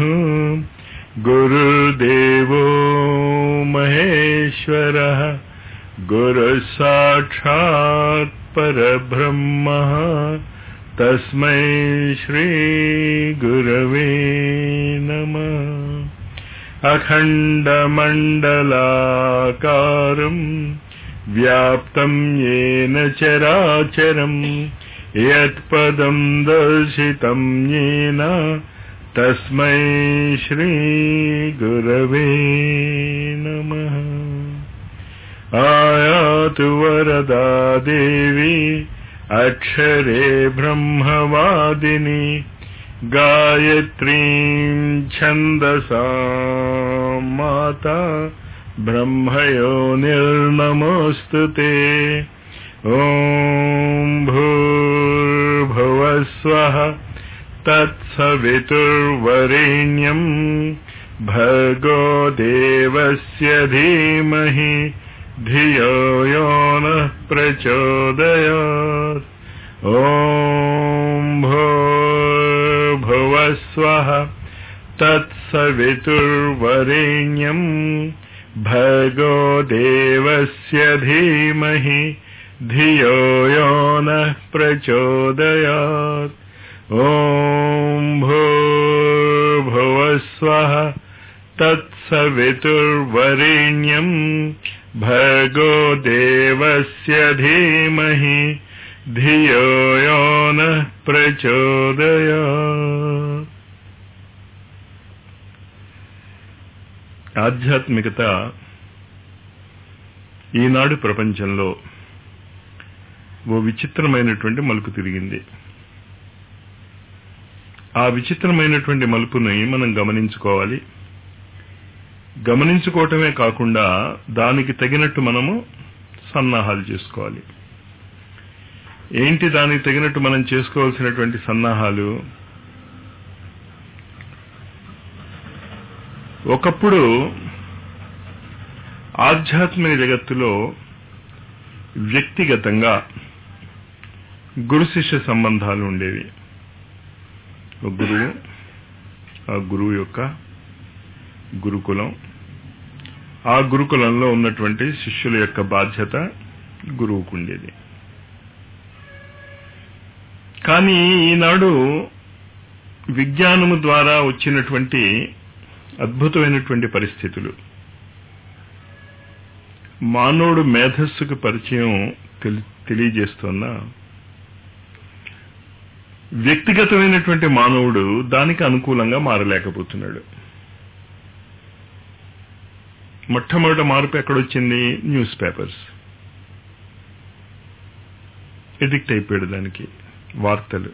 गुरुर्देवो महेश्वरः गुरुः साक्षात् परब्रह्मः तस्मै श्रीगुरवे नमः अखण्डमण्डलाकारम् व्याप्तं येन चराचरम् यत्पदं दर्शितं येन तस्मै श्रीगुरवे नमः आयातु वरदा देवी अक्षरे ब्रह्मवादिनी गायत्रीं छन्दसा माता ब्रह्मयो निर्नमोऽस्तु ते ॐ भूर्भुवस्वः तत्सवितुर्वरेण्यम् भर्गो देवस्य धीमहि धियो यो नः प्रचोदयात् ॐ भूर्भुवस्वः तत्सवितुर्वरेण्यम् भर्गो देवस्य धीमहि धियो यो नः प्रचोदयात् ॐ भूर्भुवस्वः तत्सवितुर्वरेण्यम् भर्गो देवस्य धीमहि धियो यो नः प्रचोदयात् ఆధ్యాత్మికత ఈనాడు ప్రపంచంలో ఓ విచిత్రమైనటువంటి మలుపు తిరిగింది ఆ విచిత్రమైనటువంటి మలుపుని మనం గమనించుకోవాలి గమనించుకోవటమే కాకుండా దానికి తగినట్టు మనము సన్నాహాలు చేసుకోవాలి ఏంటి దానికి తగినట్టు మనం చేసుకోవాల్సినటువంటి సన్నాహాలు ఒకప్పుడు ఆధ్యాత్మిక జగత్తులో వ్యక్తిగతంగా గురు శిష్య సంబంధాలు ఉండేవి ఒక గురువు ఆ గురువు యొక్క గురుకులం ఆ గురుకులంలో ఉన్నటువంటి శిష్యుల యొక్క బాధ్యత గురువుకు ఉండేది కానీ ఈనాడు విజ్ఞానము ద్వారా వచ్చినటువంటి అద్భుతమైనటువంటి పరిస్థితులు మానవుడు మేధస్సుకు పరిచయం తెలియజేస్తున్న వ్యక్తిగతమైనటువంటి మానవుడు దానికి అనుకూలంగా మారలేకపోతున్నాడు మొట్టమొదటి మార్పు ఎక్కడొచ్చింది న్యూస్ పేపర్స్ ఎడిక్ట్ అయిపోయాడు దానికి వార్తలు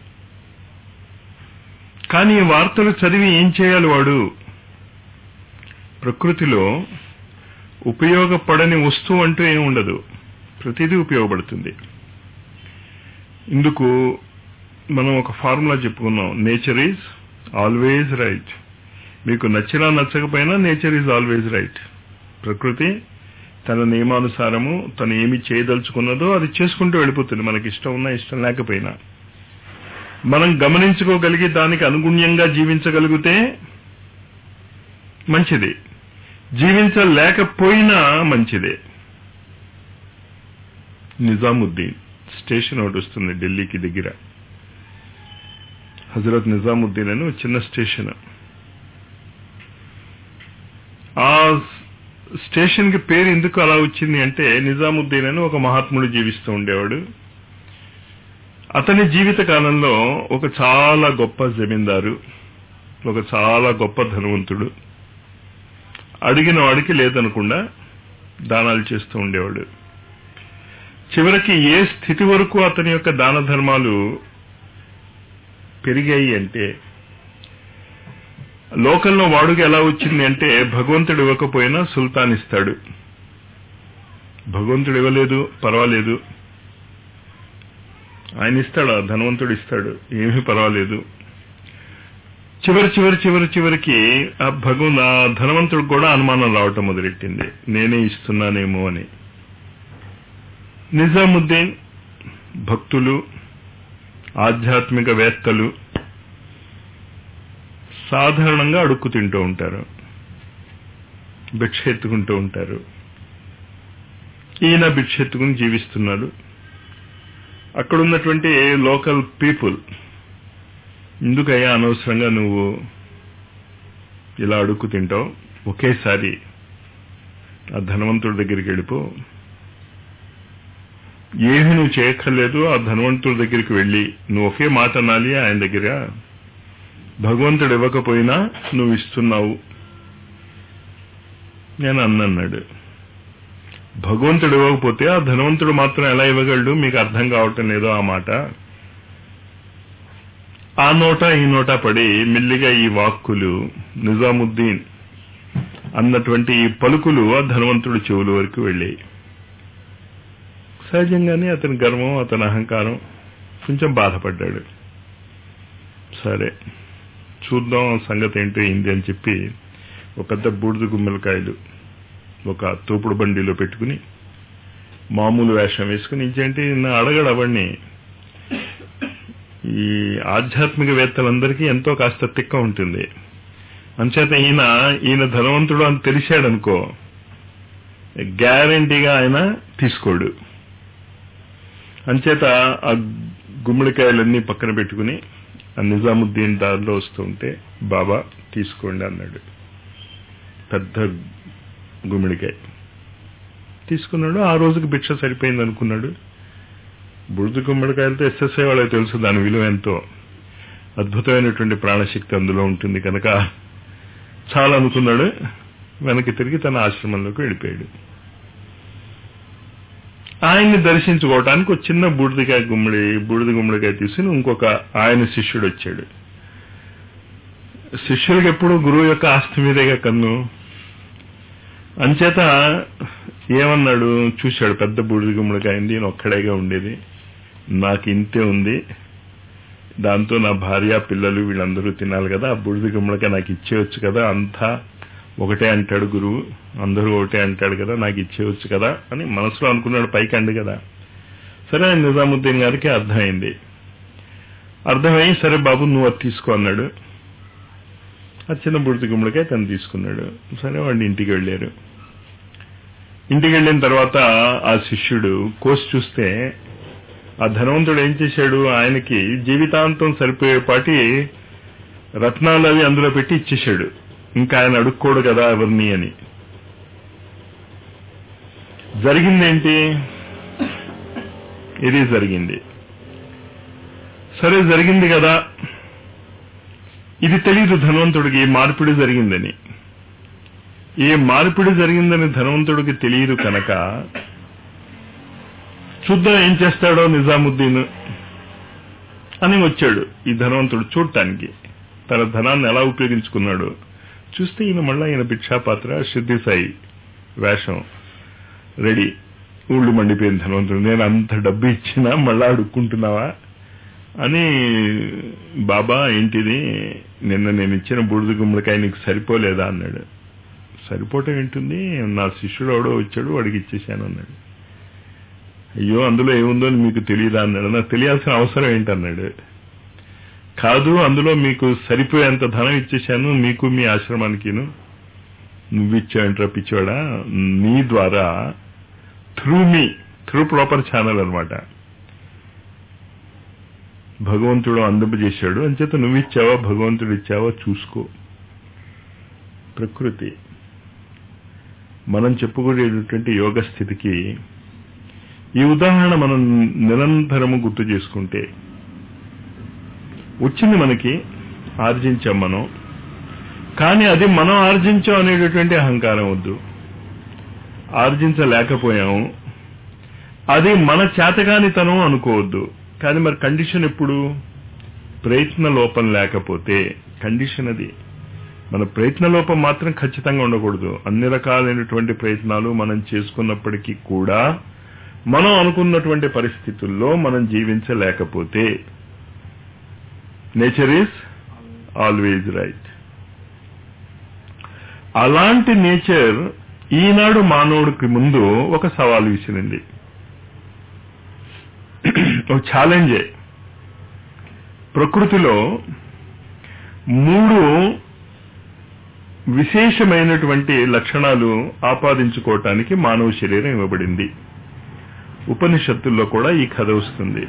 కానీ ఈ వార్తలు చదివి ఏం చేయాలి వాడు ప్రకృతిలో ఉపయోగపడని వస్తువు అంటూ ఏమి ఉండదు ప్రతిదీ ఉపయోగపడుతుంది ఇందుకు మనం ఒక ఫార్ములా చెప్పుకున్నాం నేచర్ ఈజ్ ఆల్వేజ్ రైట్ మీకు నచ్చినా నచ్చకపోయినా నేచర్ ఈజ్ ఆల్వేజ్ రైట్ ప్రకృతి తన నియమానుసారము తను ఏమి చేయదలుచుకున్నదో అది చేసుకుంటూ వెళ్ళిపోతుంది మనకి ఇష్టం ఉన్నా ఇష్టం లేకపోయినా మనం గమనించుకోగలిగి దానికి అనుగుణ్యంగా జీవించగలిగితే మంచిది జీవించలేకపోయినా మంచిదే నిజాముద్దీన్ స్టేషన్ ఒకటి వస్తుంది ఢిల్లీకి దగ్గర హజరత్ నిజాముద్దీన్ అని చిన్న స్టేషన్ ఆ స్టేషన్ కి పేరు ఎందుకు అలా వచ్చింది అంటే నిజాముద్దీన్ అని ఒక మహాత్ముడు జీవిస్తూ ఉండేవాడు అతని జీవిత కాలంలో ఒక చాలా గొప్ప జమీందారు ఒక చాలా గొప్ప ధనవంతుడు అడిగిన వాడికి లేదనకుండా దానాలు చేస్తూ ఉండేవాడు చివరికి ఏ స్థితి వరకు అతని యొక్క దాన ధర్మాలు పెరిగాయి అంటే లోకంలో వాడుక ఎలా వచ్చింది అంటే భగవంతుడు ఇవ్వకపోయినా సుల్తాన్ ఇస్తాడు భగవంతుడు ఇవ్వలేదు పర్వాలేదు ఆయన ఇస్తాడు ధనవంతుడు ఇస్తాడు ఏమీ పర్వాలేదు చివరి చివరి చివరి చివరికి ఆ భగవన్ ఆ ధనవంతుడికి కూడా అనుమానం రావటం మొదలెట్టింది నేనే ఇస్తున్నానేమో అని నిజాముద్దీన్ భక్తులు ఆధ్యాత్మిక వేత్తలు సాధారణంగా అడుక్కు తింటూ ఉంటారు భిక్ష ఎత్తుకుంటూ ఉంటారు ఈయన భిక్ష ఎత్తుకుని జీవిస్తున్నాడు అక్కడ ఉన్నటువంటి లోకల్ పీపుల్ ఎందుకయ్యా అనవసరంగా నువ్వు ఇలా అడుక్కు తింటావు ఒకేసారి ఆ ధనవంతుడి దగ్గరికి వెళ్ళిపో ఏమి నువ్వు చేయక్కర్లేదు ఆ ధనవంతుడి దగ్గరికి వెళ్ళి నువ్వు ఒకే మాట అనాలి ఆయన దగ్గర భగవంతుడు ఇవ్వకపోయినా నువ్వు ఇస్తున్నావు నేను అన్నన్నాడు భగవంతుడు ఇవ్వకపోతే ఆ ధనవంతుడు మాత్రం ఎలా ఇవ్వగలడు మీకు అర్థం కావటం లేదో ఆ మాట ఆ నోట ఈ నోట పడి మెల్లిగా ఈ వాక్కులు నిజాముద్దీన్ అన్నటువంటి ఈ పలుకులు ఆ ధనవంతుడి చెవుల వరకు వెళ్ళాయి సహజంగానే అతని గర్వం అతని అహంకారం కొంచెం బాధపడ్డాడు సరే చూద్దాం సంగతి ఏంటో అయింది అని చెప్పి ఒక పెద్ద బూడిద గుమ్మలకాయలు ఒక తోపుడు బండిలో పెట్టుకుని మామూలు వేషం వేసుకుని ఇంకేంటి నా అడగడు అవన్నీ ఈ ఆధ్యాత్మికవేత్తలందరికీ ఎంతో కాస్త తిక్క ఉంటుంది అంచేత ఈయన ఈయన ధనవంతుడు అని తెలిసాడనుకో గ్యారంటీగా ఆయన తీసుకోడు అంచేత ఆ గుమ్మడికాయలన్నీ పక్కన పెట్టుకుని ఆ నిజాముద్దీన్ దారిలో వస్తూ ఉంటే బాబా తీసుకోండి అన్నాడు పెద్ద గుమ్మడికాయ తీసుకున్నాడు ఆ రోజుకి భిక్ష సరిపోయింది అనుకున్నాడు బురద గుమ్మడికాయలతో ఎస్ఎస్ఐ వాళ్ళకి తెలుసు దాని విలువ ఎంతో అద్భుతమైనటువంటి ప్రాణశక్తి అందులో ఉంటుంది కనుక చాలా అనుకున్నాడు వెనక్కి తిరిగి తన ఆశ్రమంలోకి వెళ్ళిపోయాడు ఆయన్ని దర్శించుకోవటానికి ఒక చిన్న బూడిదకాయ గుమ్మడి బూడిద గుమ్మడికాయ తీసుకుని ఇంకొక ఆయన శిష్యుడు వచ్చాడు శిష్యుడికి ఎప్పుడు గురువు యొక్క ఆస్తి మీదేగా కన్ను అంచేత ఏమన్నాడు చూశాడు పెద్ద బూడిద గుమ్మడికాయింది నేను ఒక్కడేగా ఉండేది నాకు ఇంతే ఉంది దాంతో నా భార్య పిల్లలు వీళ్ళందరూ తినాలి కదా ఆ బూడిద గుమ్మడికాయ నాకు ఇచ్చేయచ్చు కదా అంతా ఒకటే అంటాడు గురువు అందరూ ఒకటే అంటాడు కదా నాకు ఇచ్చేయచ్చు కదా అని మనసులో అనుకున్నాడు పైకి అండి కదా సరే నిజాముద్దీన్ గారికి అర్థమైంది అర్థమై సరే బాబు నువ్వు అది తీసుకో అన్నాడు ఆ చిన్న బుడితి గుమ్మడికాయ తను తీసుకున్నాడు సరే వాడిని ఇంటికి వెళ్ళారు ఇంటికి వెళ్ళిన తర్వాత ఆ శిష్యుడు కోసి చూస్తే ఆ ధనవంతుడు ఏం చేశాడు ఆయనకి జీవితాంతం సరిపోయేపాటి రత్నాలు అవి అందులో పెట్టి ఇచ్చేశాడు ఇంకా ఆయన అడుక్కోడు కదా ఎవరిని అని జరిగిందేంటి ఇది జరిగింది సరే జరిగింది కదా ఇది తెలియదు ధనవంతుడికి మార్పిడి జరిగిందని ఏ మార్పిడి జరిగిందని ధనవంతుడికి తెలియదు కనుక చూద్దాం ఏం చేస్తాడో నిజాముద్దీన్ అని వచ్చాడు ఈ ధనవంతుడు చూడటానికి తన ధనాన్ని ఎలా ఉపయోగించుకున్నాడు చూస్తే ఈయన మళ్ళా ఈయన భిక్షాపాత్ర సిద్ధి సాయి వేషం రెడీ ఊళ్ళు మండిపోయిన ధనవంతుడు నేను అంత డబ్బు ఇచ్చినా మళ్ళా అడుక్కుంటున్నావా అని బాబా ఏంటిది నిన్న నేను ఇచ్చిన బూడిద గుమ్మడికాయ నీకు సరిపోలేదా అన్నాడు సరిపోవటం ఏంటుంది నా శిష్యుడు ఎవడో వచ్చాడు వాడికి ఇచ్చేశాను అన్నాడు అయ్యో అందులో ఏముందో అని మీకు తెలియదా అన్నాడు నాకు తెలియాల్సిన అవసరం ఏంటన్నాడు కాదు అందులో మీకు సరిపోయేంత ధనం ఇచ్చేశాను మీకు మీ ఆశ్రమానికిను నువ్వు ఇచ్చావంటారా పిచ్చోడా నీ ద్వారా through me through proper channel అనమాట భగవంతుడు అందపజేశాడు అంచేత నువ్వు ఇచ్చావా భగవంతుడు ఇచ్చావా చూసుకో ప్రకృతి మనం చెప్పుకునేటటువంటి యోగ స్థితికి ఈ ఉదాహరణ మనం నిరంతరము గుర్తు చేసుకుంటే వచ్చింది మనకి ఆర్జించాం మనం కానీ అది మనం ఆర్జించాం అనేటటువంటి అహంకారం వద్దు ఆర్జించలేకపోయాము అది మన చేతగానితనం అనుకోవద్దు కానీ మరి కండిషన్ ఎప్పుడు ప్రయత్న లోపం లేకపోతే కండిషన్ అది మన ప్రయత్న లోపం మాత్రం ఖచ్చితంగా ఉండకూడదు అన్ని రకాలైనటువంటి ప్రయత్నాలు మనం చేసుకున్నప్పటికీ కూడా మనం అనుకున్నటువంటి పరిస్థితుల్లో మనం జీవించలేకపోతే నేచర్ ఈజ్ ఆల్వేజ్ రైట్ అలాంటి నేచర్ ఈనాడు మానవుడికి ముందు ఒక సవాల్ విసిరింది ఒక ఛాలెంజే ప్రకృతిలో మూడు విశేషమైనటువంటి లక్షణాలు ఆపాదించుకోవటానికి మానవ శరీరం ఇవ్వబడింది ఉపనిషత్తుల్లో కూడా ఈ కథ వస్తుంది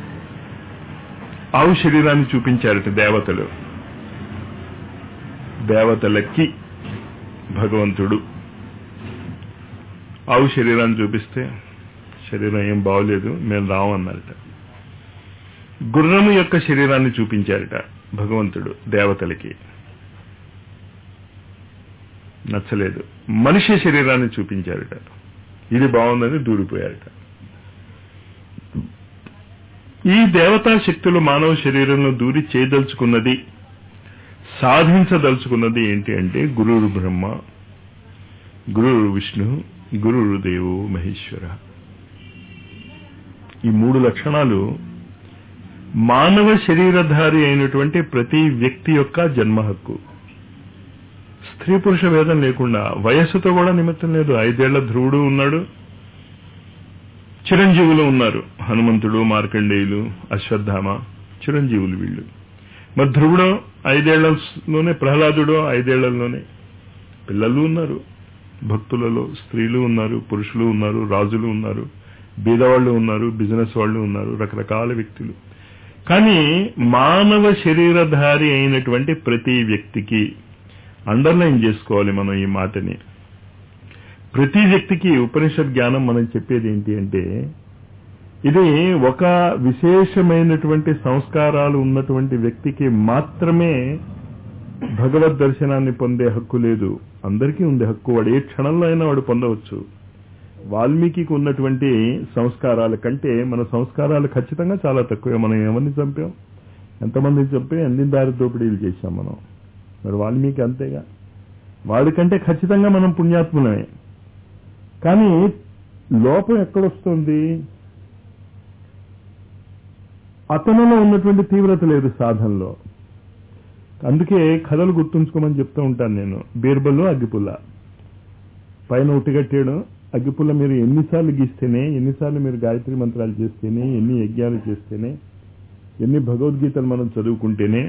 ఆవు శరీరాన్ని చూపించారట దేవతలు దేవతలకి భగవంతుడు ఆవు శరీరాన్ని చూపిస్తే శరీరం ఏం బాగోలేదు మేము రామన్నారట గుర్రము యొక్క శరీరాన్ని చూపించారట భగవంతుడు దేవతలకి నచ్చలేదు మనిషి శరీరాన్ని చూపించారట ఇది బాగుందని దూరిపోయారట ఈ దేవతా శక్తులు మానవ శరీరంలో దూరి చేయదలుచుకున్నది సాధించదలుచుకున్నది ఏంటి అంటే గురువు బ్రహ్మ గురువు విష్ణు గురువు దేవు మహేశ్వర ఈ మూడు లక్షణాలు మానవ శరీరధారి అయినటువంటి ప్రతి వ్యక్తి యొక్క జన్మ హక్కు స్త్రీ పురుష భేదం లేకుండా వయస్సుతో కూడా నిమిత్తం లేదు ఐదేళ్ల ధ్రువుడు ఉన్నాడు చిరంజీవులు ఉన్నారు హనుమంతుడు మార్కండేయులు అశ్వత్థామ చిరంజీవులు వీళ్ళు మరి ధ్రువుడు ఐదేళ్లలోనే ప్రహ్లాదుడు ఐదేళ్లలోనే పిల్లలు ఉన్నారు భక్తులలో స్త్రీలు ఉన్నారు పురుషులు ఉన్నారు రాజులు ఉన్నారు బీదవాళ్లు ఉన్నారు బిజినెస్ వాళ్ళు ఉన్నారు రకరకాల వ్యక్తులు కానీ మానవ శరీరధారి అయినటువంటి ప్రతి వ్యక్తికి అండర్లైన్ చేసుకోవాలి మనం ఈ మాటని ప్రతి వ్యక్తికి ఉపనిషత్ జ్ఞానం మనం చెప్పేది ఏంటి అంటే ఇది ఒక విశేషమైనటువంటి సంస్కారాలు ఉన్నటువంటి వ్యక్తికి మాత్రమే భగవద్ దర్శనాన్ని పొందే హక్కు లేదు అందరికీ ఉంది హక్కు వాడు ఏ క్షణంలో అయినా వాడు పొందవచ్చు వాల్మీకి ఉన్నటువంటి సంస్కారాల కంటే మన సంస్కారాలు ఖచ్చితంగా చాలా తక్కువే మనం ఎవరిని చంపాం ఎంతమందిని చంపి ఎన్ని దారి దోపిడీలు చేశాం మనం మరి వాల్మీకి అంతేగా వాడికంటే ఖచ్చితంగా మనం పుణ్యాత్ములమే కానీ లోపం ఎక్కడొస్తుంది అతనిలో ఉన్నటువంటి తీవ్రత లేదు సాధనలో అందుకే కథలు గుర్తుంచుకోమని చెప్తూ ఉంటాను నేను బీర్బల్ అగ్గిపుల్ల పైన ఉట్టిగట్టేయడం అగ్గిపుల్ల మీరు ఎన్నిసార్లు గీస్తేనే ఎన్నిసార్లు మీరు గాయత్రి మంత్రాలు చేస్తేనే ఎన్ని యజ్ఞాలు చేస్తేనే ఎన్ని భగవద్గీతలు మనం చదువుకుంటేనే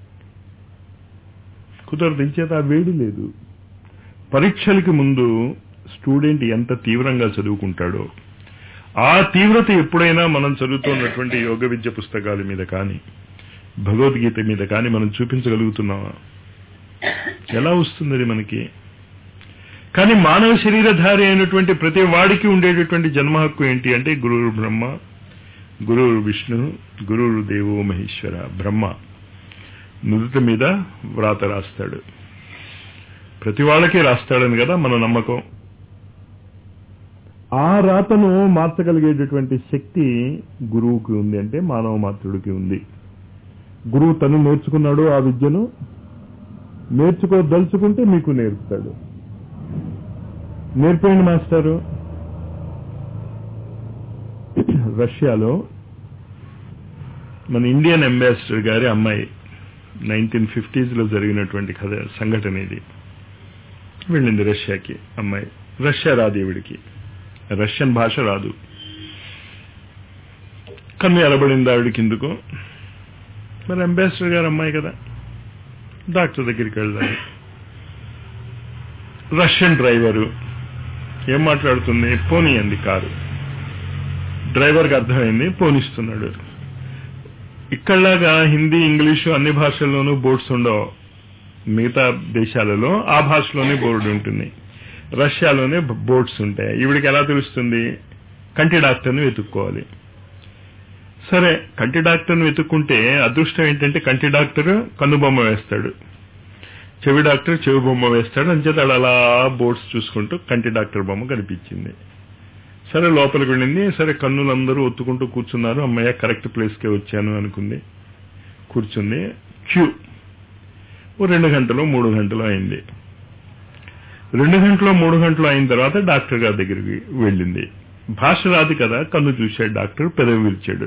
కుదరదు ఇంచేత ఆ వేడి లేదు పరీక్షలకి ముందు స్టూడెంట్ ఎంత తీవ్రంగా చదువుకుంటాడో ఆ తీవ్రత ఎప్పుడైనా మనం చదువుతున్నటువంటి యోగ విద్య పుస్తకాల మీద కానీ భగవద్గీత మీద కానీ మనం చూపించగలుగుతున్నామా ఎలా వస్తుంది అది మనకి కానీ మానవ శరీరధారి అయినటువంటి ప్రతి వాడికి ఉండేటటువంటి జన్మ హక్కు ఏంటి అంటే గురువు బ్రహ్మ గురువు విష్ణు గురువు దేవో మహేశ్వర బ్రహ్మ నుదుటి మీద వ్రాత రాస్తాడు ప్రతి వాళ్ళకి రాస్తాడని కదా మన నమ్మకం ఆ రాతను మార్చగలిగేటటువంటి శక్తి గురువుకి ఉంది అంటే మానవ మాత్రుడికి ఉంది గురువు తను నేర్చుకున్నాడు ఆ విద్యను నేర్చుకోదలుచుకుంటే మీకు నేర్పుతాడు నేర్పేయండి మాస్టారు రష్యాలో మన ఇండియన్ అంబాసిడర్ గారి అమ్మాయి నైన్టీన్ ఫిఫ్టీస్లో జరిగినటువంటి కథ సంఘటన ఇది వెళ్ళింది రష్యాకి అమ్మాయి రష్యా రాదు ఈవిడికి రష్యన్ భాష రాదు కన్ను ఎరబడింది ఆవిడకి ఎందుకు మరి అంబాసిడర్ గారు అమ్మాయి కదా డాక్టర్ దగ్గరికి వెళ్దాం రష్యన్ డ్రైవరు ఏం మాట్లాడుతుంది పోనీ అంది కారు డ్రైవర్కి అర్థమైంది పోనిస్తున్నాడు ఇక్కడలాగా హిందీ ఇంగ్లీషు అన్ని భాషల్లోనూ బోర్డ్స్ ఉండవు మిగతా దేశాలలో ఆ భాషలోనే బోర్డు ఉంటుంది రష్యాలోనే బోర్డ్స్ ఉంటాయి ఈవిడికి ఎలా తెలుస్తుంది కంటి డాక్టర్ని వెతుక్కోవాలి సరే కంటి డాక్టర్ని వెతుక్కుంటే అదృష్టం ఏంటంటే కంటి డాక్టర్ కన్నుబొమ్మ వేస్తాడు చెవి డాక్టర్ చెవి బొమ్మ వేస్తాడు అంచేత ఆడు అలా బోర్డ్స్ చూసుకుంటూ కంటి డాక్టర్ బొమ్మ కనిపించింది సరే లోపలికి వెళ్ళింది సరే కన్నులందరూ ఒత్తుకుంటూ కూర్చున్నారు అమ్మయ్య కరెక్ట్ ప్లేస్కే వచ్చాను అనుకుంది కూర్చుంది క్యూ ఓ రెండు గంటలు మూడు గంటలు అయింది రెండు గంటలు మూడు గంటలు అయిన తర్వాత డాక్టర్ గారి దగ్గరికి వెళ్ళింది భాష రాదు కదా కన్ను చూశాడు డాక్టర్ పెదవి విరిచాడు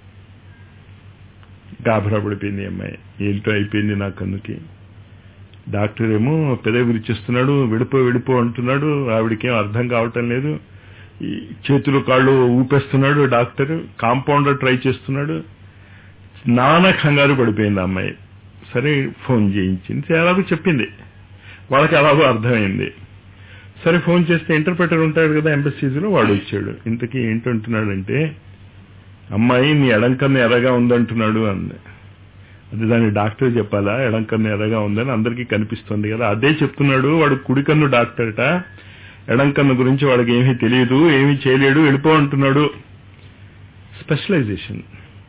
గాభరా పడిపోయింది అమ్మాయి ఏంటో అయిపోయింది నా కన్నుకి డాక్టర్ ఏమో పెదవి విరిచేస్తున్నాడు విడిపో విడిపో అంటున్నాడు ఆవిడకేం అర్థం కావటం లేదు ఈ చేతులు కాళ్ళు ఊపేస్తున్నాడు డాక్టర్ కాంపౌండర్ ట్రై చేస్తున్నాడు నానా కంగారు పడిపోయింది అమ్మాయి సరే ఫోన్ చేయించింది ఎలాగో చెప్పింది వాళ్ళకి ఎలాగో అర్థమైంది సరే ఫోన్ చేస్తే ఇంటర్ప్రిటర్ ఉంటాడు కదా ఎంబసీస్లో వాడు వచ్చాడు ఇంతకీ ఏంటంటున్నాడంటే అమ్మాయి నీ ఎడంకన్ను ఎర్రగా ఉందంటున్నాడు అంది అది దాని డాక్టర్ చెప్పాలా ఎడంకన్ను ఎర్రగా ఉందని అందరికీ కనిపిస్తుంది కదా అదే చెప్తున్నాడు వాడు కుడికన్ను డాక్టర్ట ఎడంకన్ను గురించి వాడికి ఏమీ తెలియదు ఏమీ చేయలేడు వెళ్ళిపో అంటున్నాడు స్పెషలైజేషన్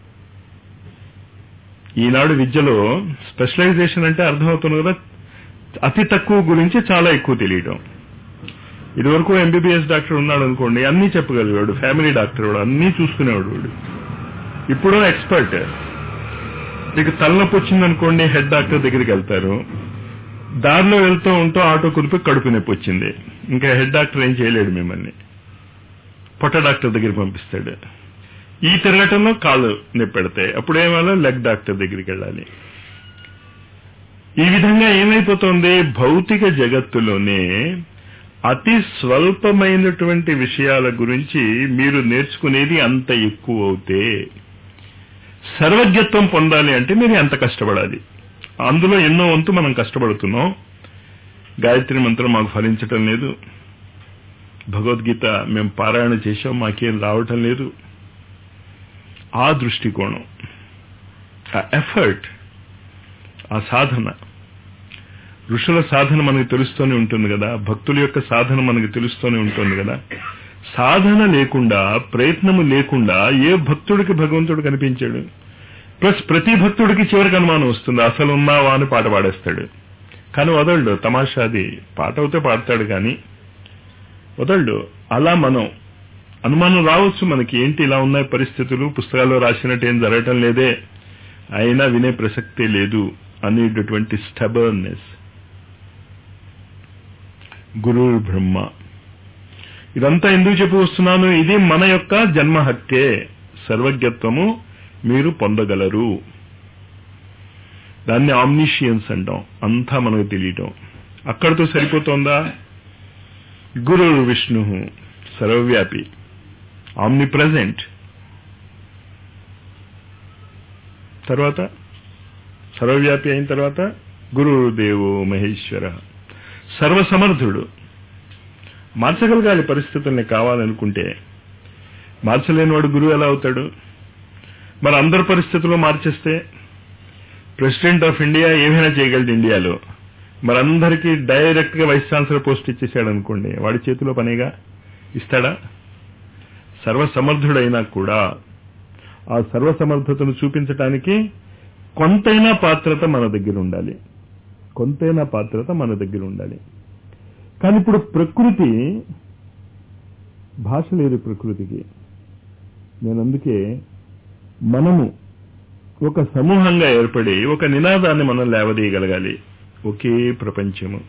ఈనాడు విద్యలో స్పెషలైజేషన్ అంటే అర్థమవుతుంది కదా అతి తక్కువ గురించి చాలా ఎక్కువ తెలియడం ఇదివరకు ఎంబీబీఎస్ డాక్టర్ ఉన్నాడు అనుకోండి అన్నీ చెప్పగలిగాడు ఫ్యామిలీ డాక్టర్ వాడు అన్నీ చూసుకునేవాడు వాడు ఇప్పుడు ఎక్స్పర్ట్ మీకు తలనొప్పి వచ్చిందనుకోండి హెడ్ డాక్టర్ దగ్గరికి వెళ్తారు దారిలో వెళ్తూ ఉంటూ ఆటో కురిపి కడుపు నొప్పి వచ్చింది ఇంకా హెడ్ డాక్టర్ ఏం చేయలేడు మిమ్మల్ని పొట్ట డాక్టర్ దగ్గరికి పంపిస్తాడు ఈ తిరగటంలో కాళ్ళు నొప్పి పెడతాయి అప్పుడు ఏమాలో లెగ్ డాక్టర్ దగ్గరికి వెళ్ళాలి ఈ విధంగా ఏమైపోతుంది భౌతిక జగత్తులోనే అతి స్వల్పమైనటువంటి విషయాల గురించి మీరు నేర్చుకునేది అంత ఎక్కువ అవుతే సర్వజ్ఞత్వం పొందాలి అంటే మీరు ఎంత కష్టపడాలి అందులో ఎన్నో వంతు మనం కష్టపడుతున్నాం గాయత్రి మంత్రం మాకు ఫలించటం లేదు భగవద్గీత మేము పారాయణ చేశాం మాకేం రావటం లేదు ఆ దృష్టికోణం ఆ ఎఫర్ట్ ఆ సాధన ఋషుల సాధన మనకు తెలుస్తూనే ఉంటుంది కదా భక్తుల యొక్క సాధన మనకు తెలుస్తూనే ఉంటుంది కదా సాధన లేకుండా ప్రయత్నము లేకుండా ఏ భక్తుడికి భగవంతుడు కనిపించాడు ప్లస్ ప్రతి భక్తుడికి చివరికి అనుమానం వస్తుంది అసలు ఉన్నావా అని పాట పాడేస్తాడు కానీ వదలడు తమాషాది పాట అవుతే పాడతాడు కానీ వదలడు అలా మనం అనుమానం రావచ్చు మనకి ఏంటి ఇలా ఉన్నాయి పరిస్థితులు పుస్తకాల్లో రాసినట్టు ఏం జరగటం లేదే అయినా వినే ప్రసక్తే లేదు అనేటటువంటి స్టబర్నెస్ గురు బ్రహ్మ ఇదంతా ఎందుకు చెప్పు వస్తున్నాను ఇది మన యొక్క జన్మ హక్కే సర్వజ్ఞత్వము మీరు పొందగలరు దాన్ని ఆమ్నిషియన్స్ అంటాం అంతా మనకు తెలియటం అక్కడితో సరిపోతుందా గురు విష్ణు సర్వవ్యాపి ఆమ్ని ప్రజెంట్ తర్వాత సర్వవ్యాపి అయిన తర్వాత గురుదేవో మహేశ్వర సర్వసమర్థుడు మార్చగలగాలి పరిస్థితుల్ని కావాలనుకుంటే మార్చలేనివాడు గురువు ఎలా అవుతాడు మరి అందరి పరిస్థితుల్లో మార్చేస్తే ప్రెసిడెంట్ ఆఫ్ ఇండియా ఏమైనా చేయగలడు ఇండియాలో మరి అందరికీ డైరెక్ట్ గా వైస్ ఛాన్సలర్ పోస్ట్ ఇచ్చేసాడు అనుకోండి వాడి చేతిలో పనిగా ఇస్తాడా సర్వసమర్థుడైనా కూడా ఆ సర్వసమర్థతను చూపించటానికి కొంతైనా పాత్రత మన దగ్గర ఉండాలి కొంతైనా పాత్రత మన దగ్గర ఉండాలి కానీ ఇప్పుడు ప్రకృతి భాష లేదు ప్రకృతికి నేను అందుకే మనము ఒక సమూహంగా ఏర్పడి ఒక నినాదాన్ని మనం లేవదీయగలగాలి ఒకే ప్రపంచము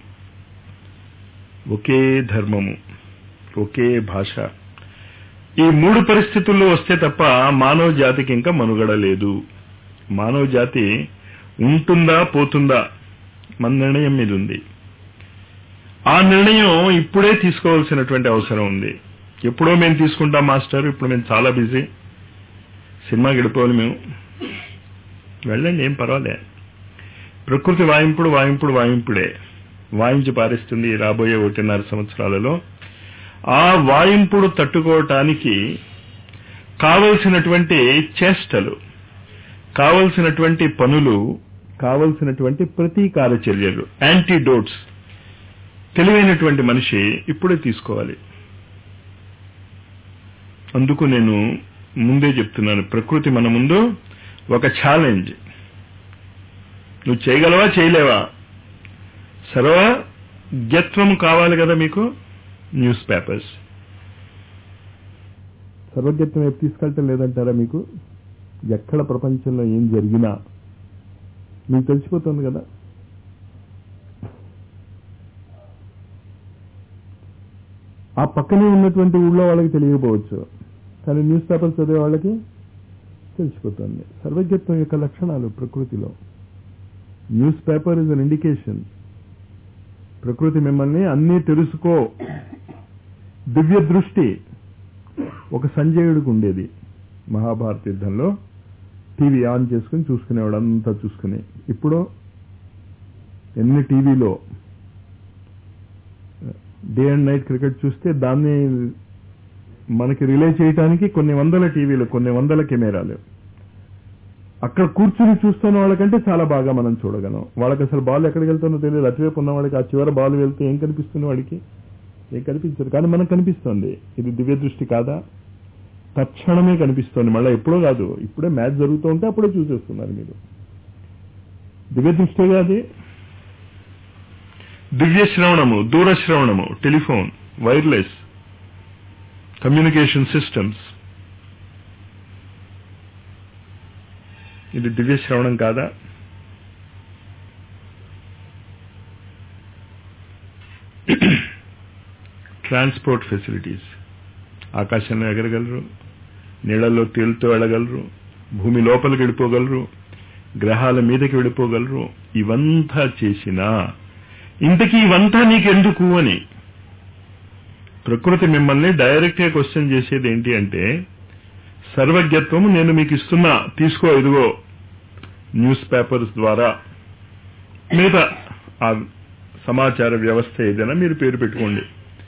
ఒకే ధర్మము ఒకే భాష ఈ మూడు పరిస్థితుల్లో వస్తే తప్ప మానవ జాతికి ఇంకా మనుగడ లేదు మానవ జాతి ఉంటుందా పోతుందా మన నిర్ణయం మీద ఉంది ఆ నిర్ణయం ఇప్పుడే తీసుకోవాల్సినటువంటి అవసరం ఉంది ఎప్పుడో మేము తీసుకుంటాం మాస్టర్ ఇప్పుడు మేము చాలా బిజీ సినిమాకి వెళ్ళిపోవాలి మేము వెళ్ళండి ఏం పర్వాలే ప్రకృతి వాయింపుడు వాయింపుడు వాయింపుడే వాయించి పారిస్తుంది రాబోయే ఒకటిన్నర సంవత్సరాలలో ఆ వాయింపుడు తట్టుకోవటానికి కావలసినటువంటి చేష్టలు కావలసినటువంటి పనులు కావలసినటువంటి ప్రతీకార చర్యలు యాంటీడోట్స్ తెలివైనటువంటి మనిషి ఇప్పుడే తీసుకోవాలి అందుకు నేను ముందే చెప్తున్నాను ప్రకృతి మన ముందు ఒక ఛాలెంజ్ నువ్వు చేయగలవా చేయలేవా సర్వజ్ఞత్వం కావాలి కదా మీకు న్యూస్ పేపర్స్ సర్వజ్ఞత్వం ఎప్పుడు తీసుకెళ్ళటం లేదంటారా మీకు ఎక్కడ ప్రపంచంలో ఏం జరిగినా మీకు తెలిసిపోతుంది కదా ఆ పక్కనే ఉన్నటువంటి ఊళ్ళో వాళ్ళకి తెలియకపోవచ్చు కానీ న్యూస్ పేపర్ చదివే వాళ్ళకి తెలిసిపోతుంది సర్వజ్ఞత్వం యొక్క లక్షణాలు ప్రకృతిలో newspaper is an indication ప్రకృతి మిమ్మల్ని అన్నీ తెలుసుకో దివ్య దృష్టి ఒక సంజయుడికి ఉండేది మహాభారత యుద్ధంలో టీవీ ఆన్ చేసుకుని చూసుకునేవాడు అంతా చూసుకుని ఇప్పుడు ఎన్ని టీవీలో డే అండ్ నైట్ క్రికెట్ చూస్తే దాన్ని మనకి రిలే చేయడానికి కొన్ని వందల టీవీలు కొన్ని వందల కెమెరాలు అక్కడ కూర్చుని చూస్తున్న వాళ్ళకంటే చాలా బాగా మనం చూడగలం వాళ్ళకి అసలు బాల్ ఎక్కడికి వెళ్తుందో తెలియదు అటువైపు ఉన్న వాడికి ఆ చివర బాల్ వెళ్తే ఏం కనిపిస్తుంది వాడికి ఏం కనిపించదు కానీ మనకు కనిపిస్తుంది ఇది దివ్య దృష్టి కాదా తక్షణమే కనిపిస్తుంది మళ్ళీ ఎప్పుడో కాదు ఇప్పుడే మ్యాచ్ జరుగుతూ ఉంటే అప్పుడే చూసేస్తున్నారు మీరు దివ్య దృష్టి అది దివ్య శ్రవణము దూర శ్రవణము టెలిఫోన్ వైర్లెస్ కమ్యూనికేషన్ సిస్టమ్స్ ఇది దివ్య శ్రవణం కాదా ట్రాన్స్పోర్ట్ ఫెసిలిటీస్ ఆకాశంలో ఎగరగలరు నీళ్లలో తేలుతూ వెళ్ళగలరు భూమి లోపలికి వెళ్ళిపోగలరు గ్రహాల మీదకి వెళ్ళిపోగలరు ఇవంతా చేసినా ఇంతకీ ఇవంతా నీకెందుకు అని ప్రకృతి మిమ్మల్ని డైరెక్ట్ గా క్వశ్చన్ చేసేది ఏంటి అంటే సర్వజ్ఞత్వం నేను మీకు ఇస్తున్నా తీసుకో ఇదిగో న్యూస్ పేపర్స్ ద్వారా మిగతా ఆ సమాచార వ్యవస్థ ఏదైనా మీరు పేరు పెట్టుకోండి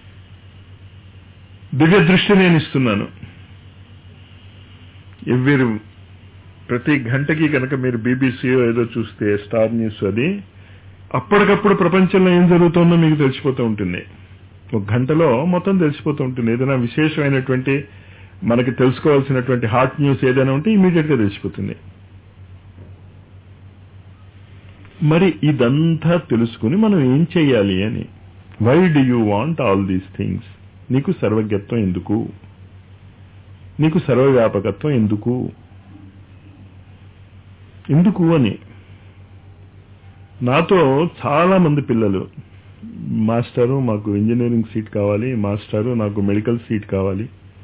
దివ్య దృష్టి నేను ఇస్తున్నాను ఎవ్రీ ప్రతి గంటకి కనుక మీరు బీబీసీ ఏదో చూస్తే స్టార్ న్యూస్ అది అప్పటికప్పుడు ప్రపంచంలో ఏం జరుగుతుందో మీకు తెలిసిపోతూ ఉంటుంది ఒక గంటలో మొత్తం తెలిసిపోతూ ఉంటుంది ఏదైనా విశేషమైనటువంటి మనకి తెలుసుకోవాల్సినటువంటి హాట్ న్యూస్ ఏదైనా ఉంటే ఇమీడియట్ గా తెలిసిపోతుంది మరి ఇదంతా తెలుసుకుని మనం ఏం చెయ్యాలి అని why do you want all these things నీకు సర్వజ్ఞత్వం ఎందుకు నీకు సర్వవ్యాపకత్వం ఎందుకు ఎందుకు అని నాతో చాలా మంది పిల్లలు మాస్టరు మాకు ఇంజనీరింగ్ సీట్ కావాలి మాస్టరు నాకు మెడికల్ సీట్ కావాలి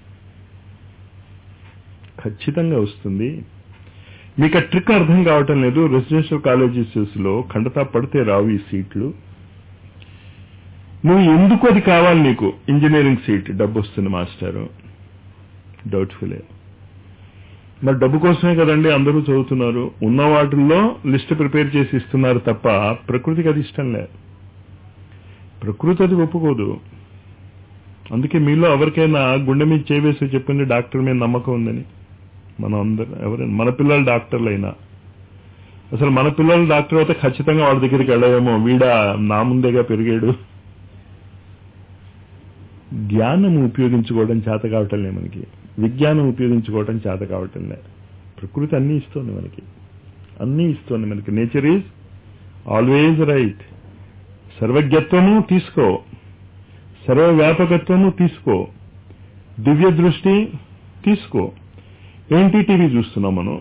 ఖచ్చితంగా వస్తుంది మీకు ఆ ట్రిక్ అర్థం కావటం లేదు రెసిడెన్షియల్ కాలేజెస్ లో ఖండతా పడితే రావు ఈ సీట్లు నువ్వు ఎందుకు అది కావాలి నీకు ఇంజనీరింగ్ సీట్ డబ్బు వస్తుంది మాస్టారు డౌట్ఫులే మరి డబ్బు కోసమే కదండి అందరూ చదువుతున్నారు ఉన్న వాటిల్లో లిస్ట్ ప్రిపేర్ చేసి ఇస్తున్నారు తప్ప ప్రకృతికి అది ఇష్టం లేదు ప్రకృతి అది ఒప్పుకోదు అందుకే మీలో ఎవరికైనా గుండె మీద చేవేసి చెప్పింది డాక్టర్ మీద నమ్మకం ఉందని మనం అందరం ఎవరైనా మన పిల్లలు డాక్టర్లు అయినా అసలు మన పిల్లలు డాక్టర్ అయితే ఖచ్చితంగా వాళ్ళ దగ్గరికి వెళ్ళవేమో వీడా నా ముందేగా పెరిగాడు జ్ఞానం ఉపయోగించుకోవడం చేత కావటం లే మనకి విజ్ఞానం ఉపయోగించుకోవడం చేత కావటం లే ప్రకృతి అన్నీ ఇస్తోంది మనకి అన్నీ ఇస్తోంది మనకి నేచర్ ఈజ్ ఆల్వేజ్ రైట్ సర్వజ్ఞత్వము తీసుకో సర్వవ్యాపకత్వము తీసుకో దివ్య దృష్టి తీసుకో ఏంటి టీవీ చూస్తున్నాం మనం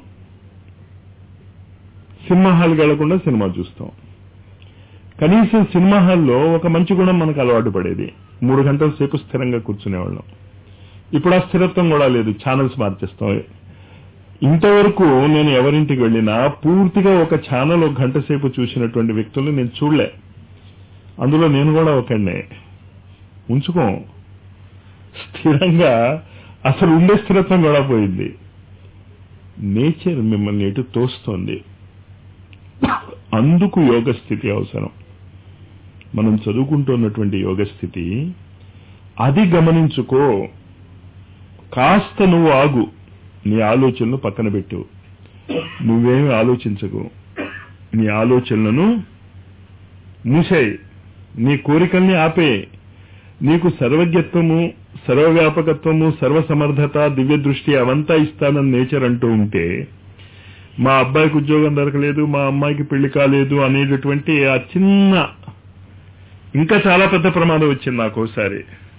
సినిమా హాల్కి వెళ్లకుండా సినిమా చూస్తాం కనీసం సినిమా హాల్లో ఒక మంచి గుణం మనకు అలవాటు పడేది మూడు గంటల సేపు స్థిరంగా కూర్చునేవాళ్ళం ఇప్పుడు ఆ స్థిరత్వం కూడా లేదు ఛానల్స్ మార్చేస్తాం ఇంతవరకు నేను ఎవరింటికి వెళ్ళినా పూర్తిగా ఒక ఛానల్ ఒక గంట సేపు చూసినటువంటి వ్యక్తులు నేను చూడలే అందులో నేను కూడా ఒకనే ఉంచుకోం స్థిరంగా అసలు ఉండే స్థిరత్వం కూడా పోయింది నేచర్ మిమ్మల్ని ఎటు తోస్తోంది అందుకు యోగ స్థితి అవసరం మనం చదువుకుంటున్నటువంటి యోగ స్థితి అది గమనించుకో కాస్త నువ్వు ఆగు నీ ఆలోచనలు పక్కన పెట్టు నువ్వేమి ఆలోచించకు నీ ఆలోచనలను మూసేయి నీ కోరికల్ని ఆపే నీకు సర్వజ్ఞత్వము సర్వవ్యాపకత్వము సర్వసమర్థత దివ్య దృష్టి అవంతా ఇస్తానని నేచర్ అంటూ ఉంటే మా అబ్బాయికి ఉద్యోగం దొరకలేదు మా అమ్మాయికి పెళ్లి కాలేదు అనేటటువంటి ఆ చిన్న ఇంకా చాలా పెద్ద ప్రమాదం వచ్చింది నాకు ఒకసారి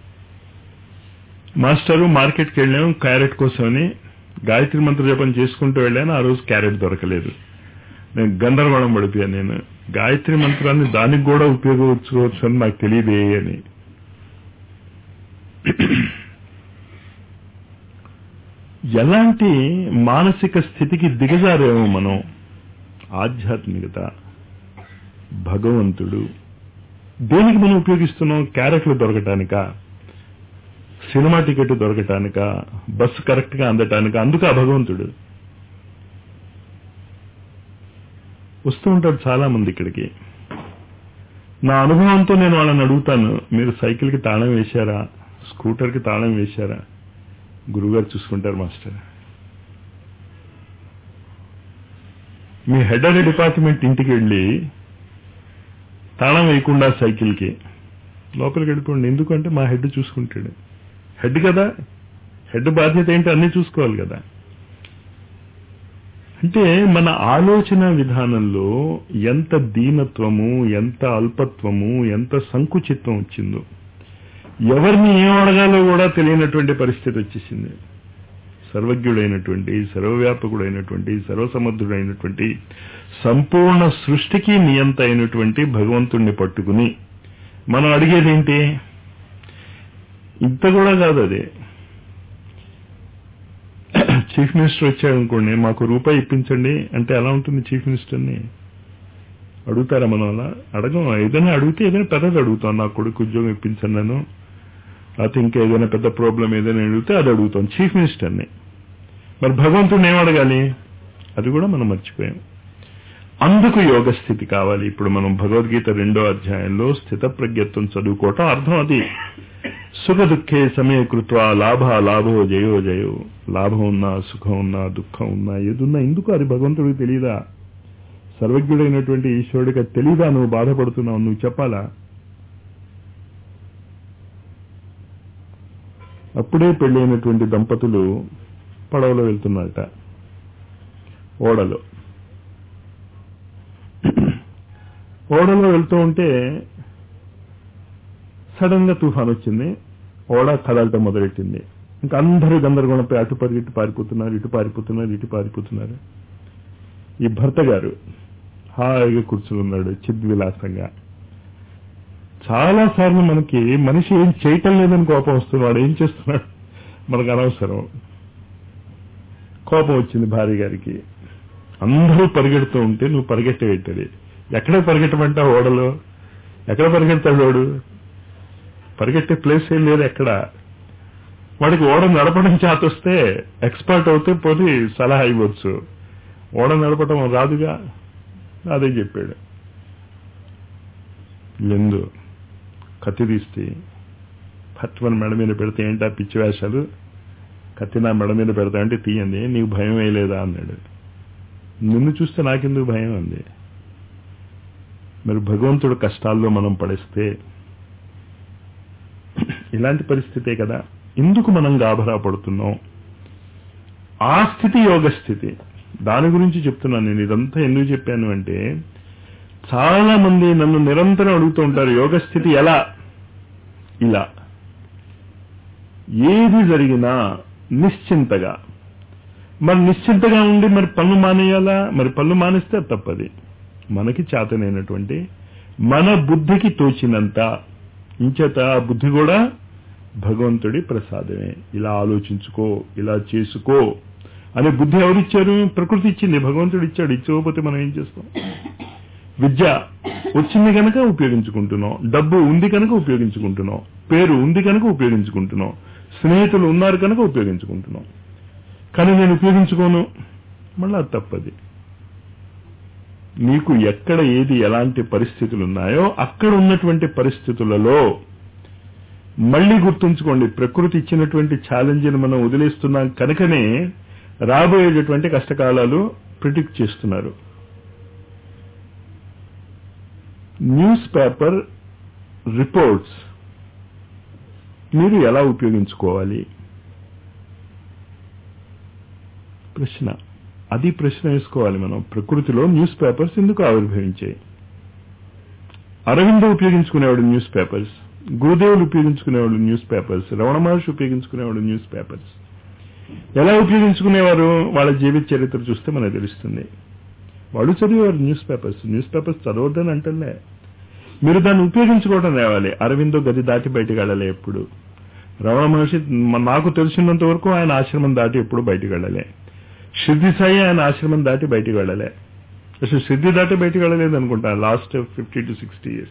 మాస్టరు మార్కెట్కి వెళ్ళాం క్యారెట్ కోసమని గాయత్రి మంత్ర జపం చేసుకుంటూ వెళ్ళాను ఆ రోజు క్యారెట్ దొరకలేదు నేను గందరగోళం పడిపోయాను నేను గాయత్రి మంత్రాన్ని దానికి కూడా ఉపయోగించుకోవచ్చు అని నాకు తెలియదే అని ఎలాంటి మానసిక స్థితికి దిగజారేమో మనం ఆధ్యాత్మికత భగవంతుడు దేనికి మనం ఉపయోగిస్తున్నాం క్యారెట్లు దొరకటానిక సినిమా టికెట్ దొరకటానిక బస్సు కరెక్ట్ గా అందటానిక అందుకు ఆ భగవంతుడు వస్తూ ఉంటారు చాలా మంది ఇక్కడికి నా అనుభవంతో నేను వాళ్ళని అడుగుతాను మీరు సైకిల్కి తాళం వేశారా స్కూటర్కి తాళం వేశారా గురుగారు చూసుకుంటారు మాస్టర్ మీ హెడ్ ఆఫ్ డిపార్ట్మెంట్ ఇంటికి వెళ్ళి తాళం వేయకుండా సైకిల్కి లోపలికి వెళ్ళిపోండి ఎందుకంటే మా హెడ్ చూసుకుంటాడు హెడ్ కదా హెడ్ బాధ్యత ఏంటి అన్నీ చూసుకోవాలి కదా అంటే మన ఆలోచన విధానంలో ఎంత దీనత్వము ఎంత అల్పత్వము ఎంత సంకుచిత్వం వచ్చిందో ఎవరిని ఏం అడగాలో కూడా తెలియనటువంటి పరిస్థితి వచ్చేసింది సర్వజ్ఞుడైనటువంటి సర్వవ్యాపకుడైనటువంటి సర్వసమర్థుడైనటువంటి సంపూర్ణ సృష్టికి నియంత అయినటువంటి భగవంతుణ్ణి పట్టుకుని మనం అడిగేదేంటి ఇంత కూడా కాదు అది చీఫ్ మినిస్టర్ వచ్చాడు అనుకోండి మాకు రూపాయి ఇప్పించండి అంటే ఎలా ఉంటుంది చీఫ్ మినిస్టర్ని అడుగుతారా మనం అలా అడగం ఏదైనా అడిగితే ఏదైనా పెద్దది అడుగుతాం నా కొడుకు ఉద్యోగం ఇప్పించండి నన్ను లేకపోతే ఇంకా ఏదైనా పెద్ద ప్రాబ్లం ఏదైనా అడిగితే అది అడుగుతాం చీఫ్ మినిస్టర్ని మరి భగవంతుడిని ఏం అడగాలి అది కూడా మనం మర్చిపోయాం అందుకు యోగ స్థితి కావాలి ఇప్పుడు మనం భగవద్గీత రెండో అధ్యాయంలో స్థిత ప్రజ్ఞత్వం చదువుకోవటం అర్థం అది సుఖ దుఃఖే సమయకృత్వ లాభ లాభో జయో జయో లాభం ఉన్నా సుఖం ఉన్నా దుఃఖం ఉన్నా ఏదున్నా ఎందుకు అది భగవంతుడికి తెలియదా సర్వజ్ఞుడైనటువంటి ఈశ్వరుడికి అది తెలీదా నువ్వు బాధపడుతున్నావు నువ్వు చెప్పాలా అప్పుడే పెళ్ళైనటువంటి దంపతులు పడవలో వెళ్తున్నారట ఓడలో ఓడలో వెళ్తూ ఉంటే సడన్ గా తుఫాన్ వచ్చింది ఓడ కదలటం మొదలెట్టింది ఇంకా అందరూ గందరగోళంపై అటు పరిగెట్టు పారిపోతున్నారు ఇటు పారిపోతున్నారు ఇటు పారిపోతున్నారు ఈ భర్త గారు హాయిగా కూర్చున్నాడు చిద్విలాసంగా చాలా సార్లు మనకి మనిషి ఏం చేయటం లేదని కోపం వస్తుంది వాడు ఏం చేస్తున్నాడు మనకు అనవసరం కోపం వచ్చింది భార్య గారికి అందరూ పరిగెడుతూ ఉంటే నువ్వు పరిగెట్టేటది ఎక్కడ పరిగెట్టమంటా ఓడలో ఎక్కడ పరిగెడతాడు వాడు పరిగెట్టే ప్లేస్ ఏం లేదు ఎక్కడ వాడికి ఓడ నడపడం చేతొస్తే ఎక్స్పర్ట్ అవుతే పోతే సలహా ఇవ్వచ్చు ఓడ నడపడం రాదుగా అదే చెప్పాడు ఎందు కత్తి తీస్తే పట్టుమని మెడ మీద పెడితే ఏంటా పిచ్చి వేషాలు కత్తి నా మెడ మీద పెడతా అంటే తీయండి నీకు భయం వేయలేదా అన్నాడు నిన్ను చూస్తే నాకెందుకు భయం అంది మరి భగవంతుడు కష్టాల్లో మనం పడిస్తే ఇలాంటి పరిస్థితే కదా ఎందుకు మనం గాభరా పడుతున్నాం ఆ స్థితి యోగ స్థితి దాని గురించి చెప్తున్నాను నేను ఇదంతా ఎందుకు చెప్పాను అంటే చాలా మంది నన్ను నిరంతరం అడుగుతూ ఉంటారు యోగ స్థితి ఎలా ఇలా ఏది జరిగినా నిశ్చింతగా మరి నిశ్చింతగా ఉండి మరి పనులు మానేయాలా మరి పనులు మానేస్తే తప్పది మనకి చేతనైనటువంటి మన బుద్ధికి తోచినంత ఇంచేత ఆ బుద్ధి కూడా భగవంతుడి ప్రసాదమే ఇలా ఆలోచించుకో ఇలా చేసుకో అనే బుద్ధి ఎవరిచ్చారు ప్రకృతి ఇచ్చింది భగవంతుడు ఇచ్చాడు ఇచ్చకపోతే మనం ఏం చేస్తాం విద్య వచ్చింది కనుక ఉపయోగించుకుంటున్నాం డబ్బు ఉంది కనుక ఉపయోగించుకుంటున్నాం పేరు ఉంది కనుక ఉపయోగించుకుంటున్నాం స్నేహితులు ఉన్నారు కనుక ఉపయోగించుకుంటున్నాం కానీ నేను ఉపయోగించుకోను మళ్ళా తప్పది నీకు ఎక్కడ ఏది ఎలాంటి పరిస్థితులు ఉన్నాయో అక్కడ ఉన్నటువంటి పరిస్థితులలో మళ్ళీ గుర్తుంచుకోండి ప్రకృతి ఇచ్చినటువంటి ఛాలెంజ్ని మనం వదిలేస్తున్నాం కనుకనే రాబోయేటటువంటి కష్టకాలాలు ప్రిడిక్ట్ చేస్తున్నారు న్యూస్ పేపర్ రిపోర్ట్స్ మీరు ఎలా ఉపయోగించుకోవాలి ప్రశ్న అది ప్రశ్న వేసుకోవాలి మనం ప్రకృతిలో న్యూస్ పేపర్స్ ఎందుకు ఆవిర్భవించాయి అరవిందో ఉపయోగించుకునేవాడు న్యూస్ పేపర్స్ గురుదేవులు ఉపయోగించుకునేవాడు న్యూస్ పేపర్స్ రమణ మహర్షి ఉపయోగించుకునేవాడు న్యూస్ పేపర్స్ ఎలా ఉపయోగించుకునేవారు వాళ్ళ జీవిత చరిత్ర చూస్తే మనకు తెలుస్తుంది వాడు చదివేవారు న్యూస్ పేపర్స్ న్యూస్ పేపర్స్ చదవద్దని అంటలే మీరు దాన్ని ఉపయోగించుకోవడం తేవాలి అరవిందో గది దాటి బయటకు వెళ్ళలే ఎప్పుడు రమణ మహర్షి నాకు తెలిసినంత వరకు ఆయన ఆశ్రమం దాటి ఎప్పుడు బయటకు వెళ్ళలే సిద్ధి సాయి ఆయన ఆశ్రమం దాటి బయటికి వెళ్ళలే అసలు సిద్ధి దాటి బయటికి వెళ్ళలేదు అనుకుంటా last fifty to sixty years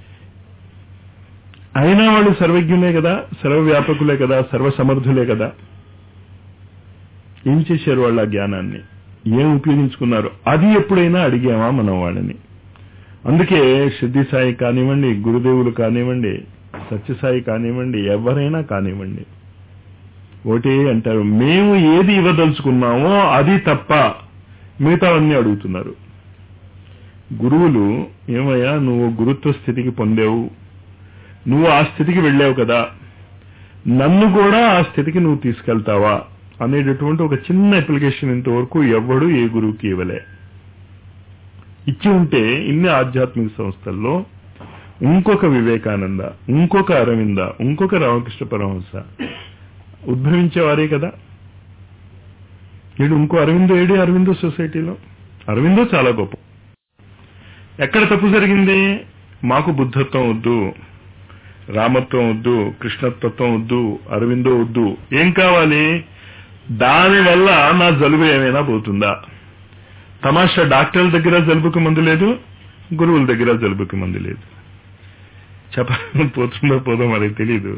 అయినా వాళ్ళు సర్వజ్ఞులే కదా సర్వవ్యాపకులే కదా సర్వసమర్థులే కదా ఏం చేశారు వాళ్ళ జ్ఞానాన్ని ఏం ఉపయోగించుకున్నారు అది ఎప్పుడైనా అడిగామా మనం వాళ్ళని అందుకే సిద్ధి సాయి కానివ్వండి గురుదేవులు కానివ్వండి సత్యసాయి కానివ్వండి ఎవరైనా కానివ్వండి ఒకటి అంటారు మేము ఏది ఇవ్వదలుచుకున్నామో అది తప్ప మిగతావన్నీ అడుగుతున్నారు గురువులు ఏమయ్యా నువ్వు గురుత్వ స్థితికి పొందావు నువ్వు ఆ స్థితికి వెళ్ళావు కదా నన్ను కూడా ఆ స్థితికి నువ్వు తీసుకెళ్తావా అనేటటువంటి ఒక చిన్న అప్లికేషన్ ఇంతవరకు ఎవ్వడు ఏ గురువుకి ఇవ్వలే ఇచ్చి ఉంటే ఇన్ని ఆధ్యాత్మిక సంస్థల్లో ఇంకొక వివేకానంద ఇంకొక అరవింద ఇంకొక రామకృష్ణ పరమహంస ఉద్భవించేవారే కదా వీడు ఇంకో అరవిందో ఏడి అరవిందో సొసైటీలో అరవిందో చాలా గొప్ప ఎక్కడ తప్పు జరిగింది మాకు బుద్ధత్వం వద్దు రామత్వం వద్దు కృష్ణతత్వం వద్దు అరవిందో వద్దు ఏం కావాలి దానివల్ల నా జలుబు ఏమైనా పోతుందా తమాషా డాక్టర్ల దగ్గర జలుబుకి మందు లేదు గురువుల దగ్గర జలుబుకి మందు లేదు చెప్ప పోతుందో పోదో మరి తెలీదు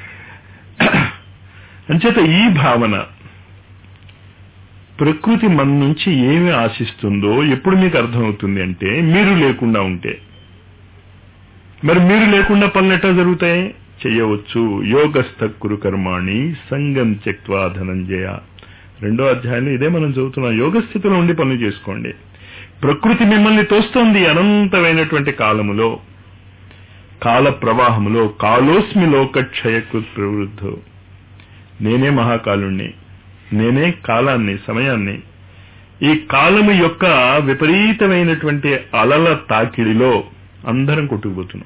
అంచేత ఈ భావన ప్రకృతి మన నుంచి ఏమి ఆశిస్తుందో ఎప్పుడు మీకు అర్థమవుతుంది అంటే మీరు లేకుండా ఉంటే మరి మీరు లేకుండా పనులు ఎట్లా జరుగుతాయి చెయ్యవచ్చు యోగస్థ కురు కర్మాణి సంగం త్యక్వా ధనంజయ రెండో అధ్యాయంలో ఇదే మనం చదువుతున్నాం యోగ స్థితిలో ఉండి పనులు చేసుకోండి ప్రకృతి మిమ్మల్ని తోస్తోంది అనంతమైనటువంటి కాలములో కాల ప్రవాహములో కాలోస్మి లోక క్షయకృత్ ప్రవృద్ధో నేనే మహాకాలుణ్ణి నేనే కాలాన్ని సమయాన్ని ఈ కాలము యొక్క విపరీతమైనటువంటి అలల తాకిడిలో అందరం కొట్టుకుపోతున్నాం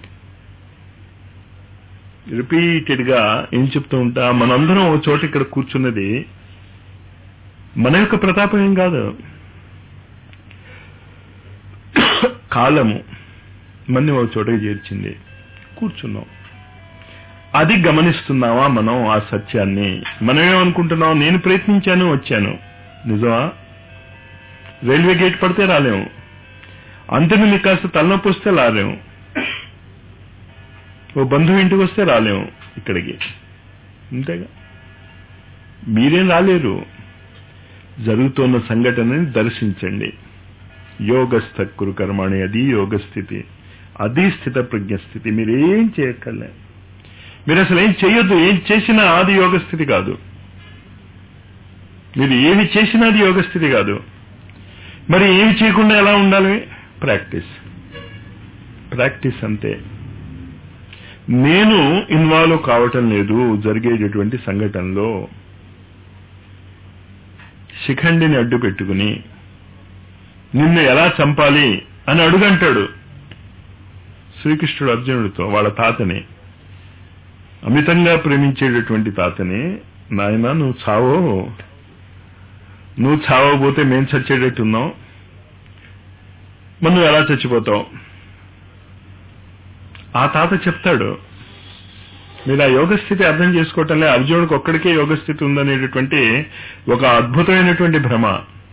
రిపీటెడ్ గా ఏం చెప్తూ ఉంటా మనందరం ఒక చోట ఇక్కడ కూర్చున్నది మన యొక్క ప్రతాపం ఏం కాదు కాలము మన్ని ఒక చోటకి చేర్చింది కూర్చున్నాం అది గమనిస్తున్నావా మనం ఆ సత్యాన్ని మనం ఏమనుకుంటున్నాం నేను ప్రయత్నించాను వచ్చాను నిజమా రైల్వే గేట్ పడితే రాలేము అంతని మీకు కాస్త తలనొప్పి వస్తే రాలేము ఓ బంధువు ఇంటికి వస్తే రాలేము ఇక్కడికి అంతేగా మీరేం రాలేరు జరుగుతున్న సంఘటనని దర్శించండి యోగస్థ కురు కర్మాణి అది యోగ స్థితి అది స్థిత ప్రజ్ఞ స్థితి మీరేం చేయక్కర్లే మీరు అసలు ఏం చేయొద్దు ఏం చేసినా అది యోగ స్థితి కాదు మీరు ఏమి చేసినా అది యోగ స్థితి కాదు మరి ఏమి చేయకుండా ఎలా ఉండాలి ప్రాక్టీస్ ప్రాక్టీస్ అంతే నేను ఇన్వాల్వ్ కావటం లేదు జరిగేటటువంటి సంఘటనలో శిఖండిని అడ్డు పెట్టుకుని నిన్ను ఎలా చంపాలి అని అడుగంటాడు శ్రీకృష్ణుడు అర్జునుడితో వాళ్ళ తాతని అమితంగా ప్రేమించేటటువంటి తాతని నాయన నువ్వు చావో నువ్వు చావకపోతే మేం చచ్చేటట్టున్నావు మరి నువ్వు ఎలా చచ్చిపోతావు ఆ తాత చెప్తాడు మీరు ఆ యోగ స్థితి అర్థం చేసుకోవటంలే అర్జునుడికి ఒక్కడికే యోగ స్థితి ఉందనేటటువంటి ఒక అద్భుతమైనటువంటి భ్రమ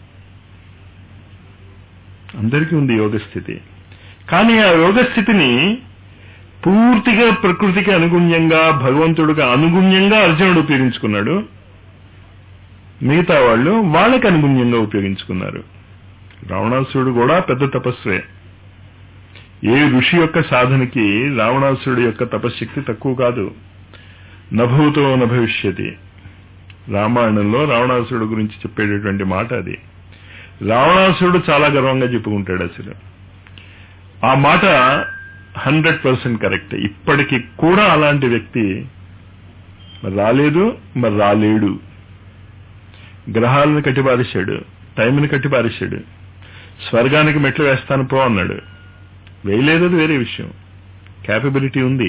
అందరికీ ఉంది యోగ స్థితి కానీ ఆ యోగ స్థితిని పూర్తిగా ప్రకృతికి అనుగుణ్యంగా భగవంతుడికి అనుగుణ్యంగా అర్జునుడు ఉపయోగించుకున్నాడు మిగతా వాళ్ళు వాళ్ళకి అనుగుణ్యంగా ఉపయోగించుకున్నారు రావణాసురుడు కూడా పెద్ద తపస్వే ఏ ఋషి యొక్క సాధనకి రావణాసురుడు యొక్క తపశ్శక్తి తక్కువ కాదు నభూతో నభవిష్యతి రామాయణంలో రావణాసురుడు గురించి చెప్పేటటువంటి మాట అది రావణాసురుడు చాలా గర్వంగా చెప్పుకుంటాడు అసలు ఆ మాట హండ్రెడ్ పర్సెంట్ కరెక్ట్ ఇప్పటికి కూడా అలాంటి వ్యక్తి మరి రాలేదు మరి రాలేడు గ్రహాలను కట్టిపారేశాడు టైంని కట్టిపారేశాడు స్వర్గానికి మెట్లు వేస్తాను పో అన్నాడు వేయలేదు అది వేరే విషయం క్యాపబిలిటీ ఉంది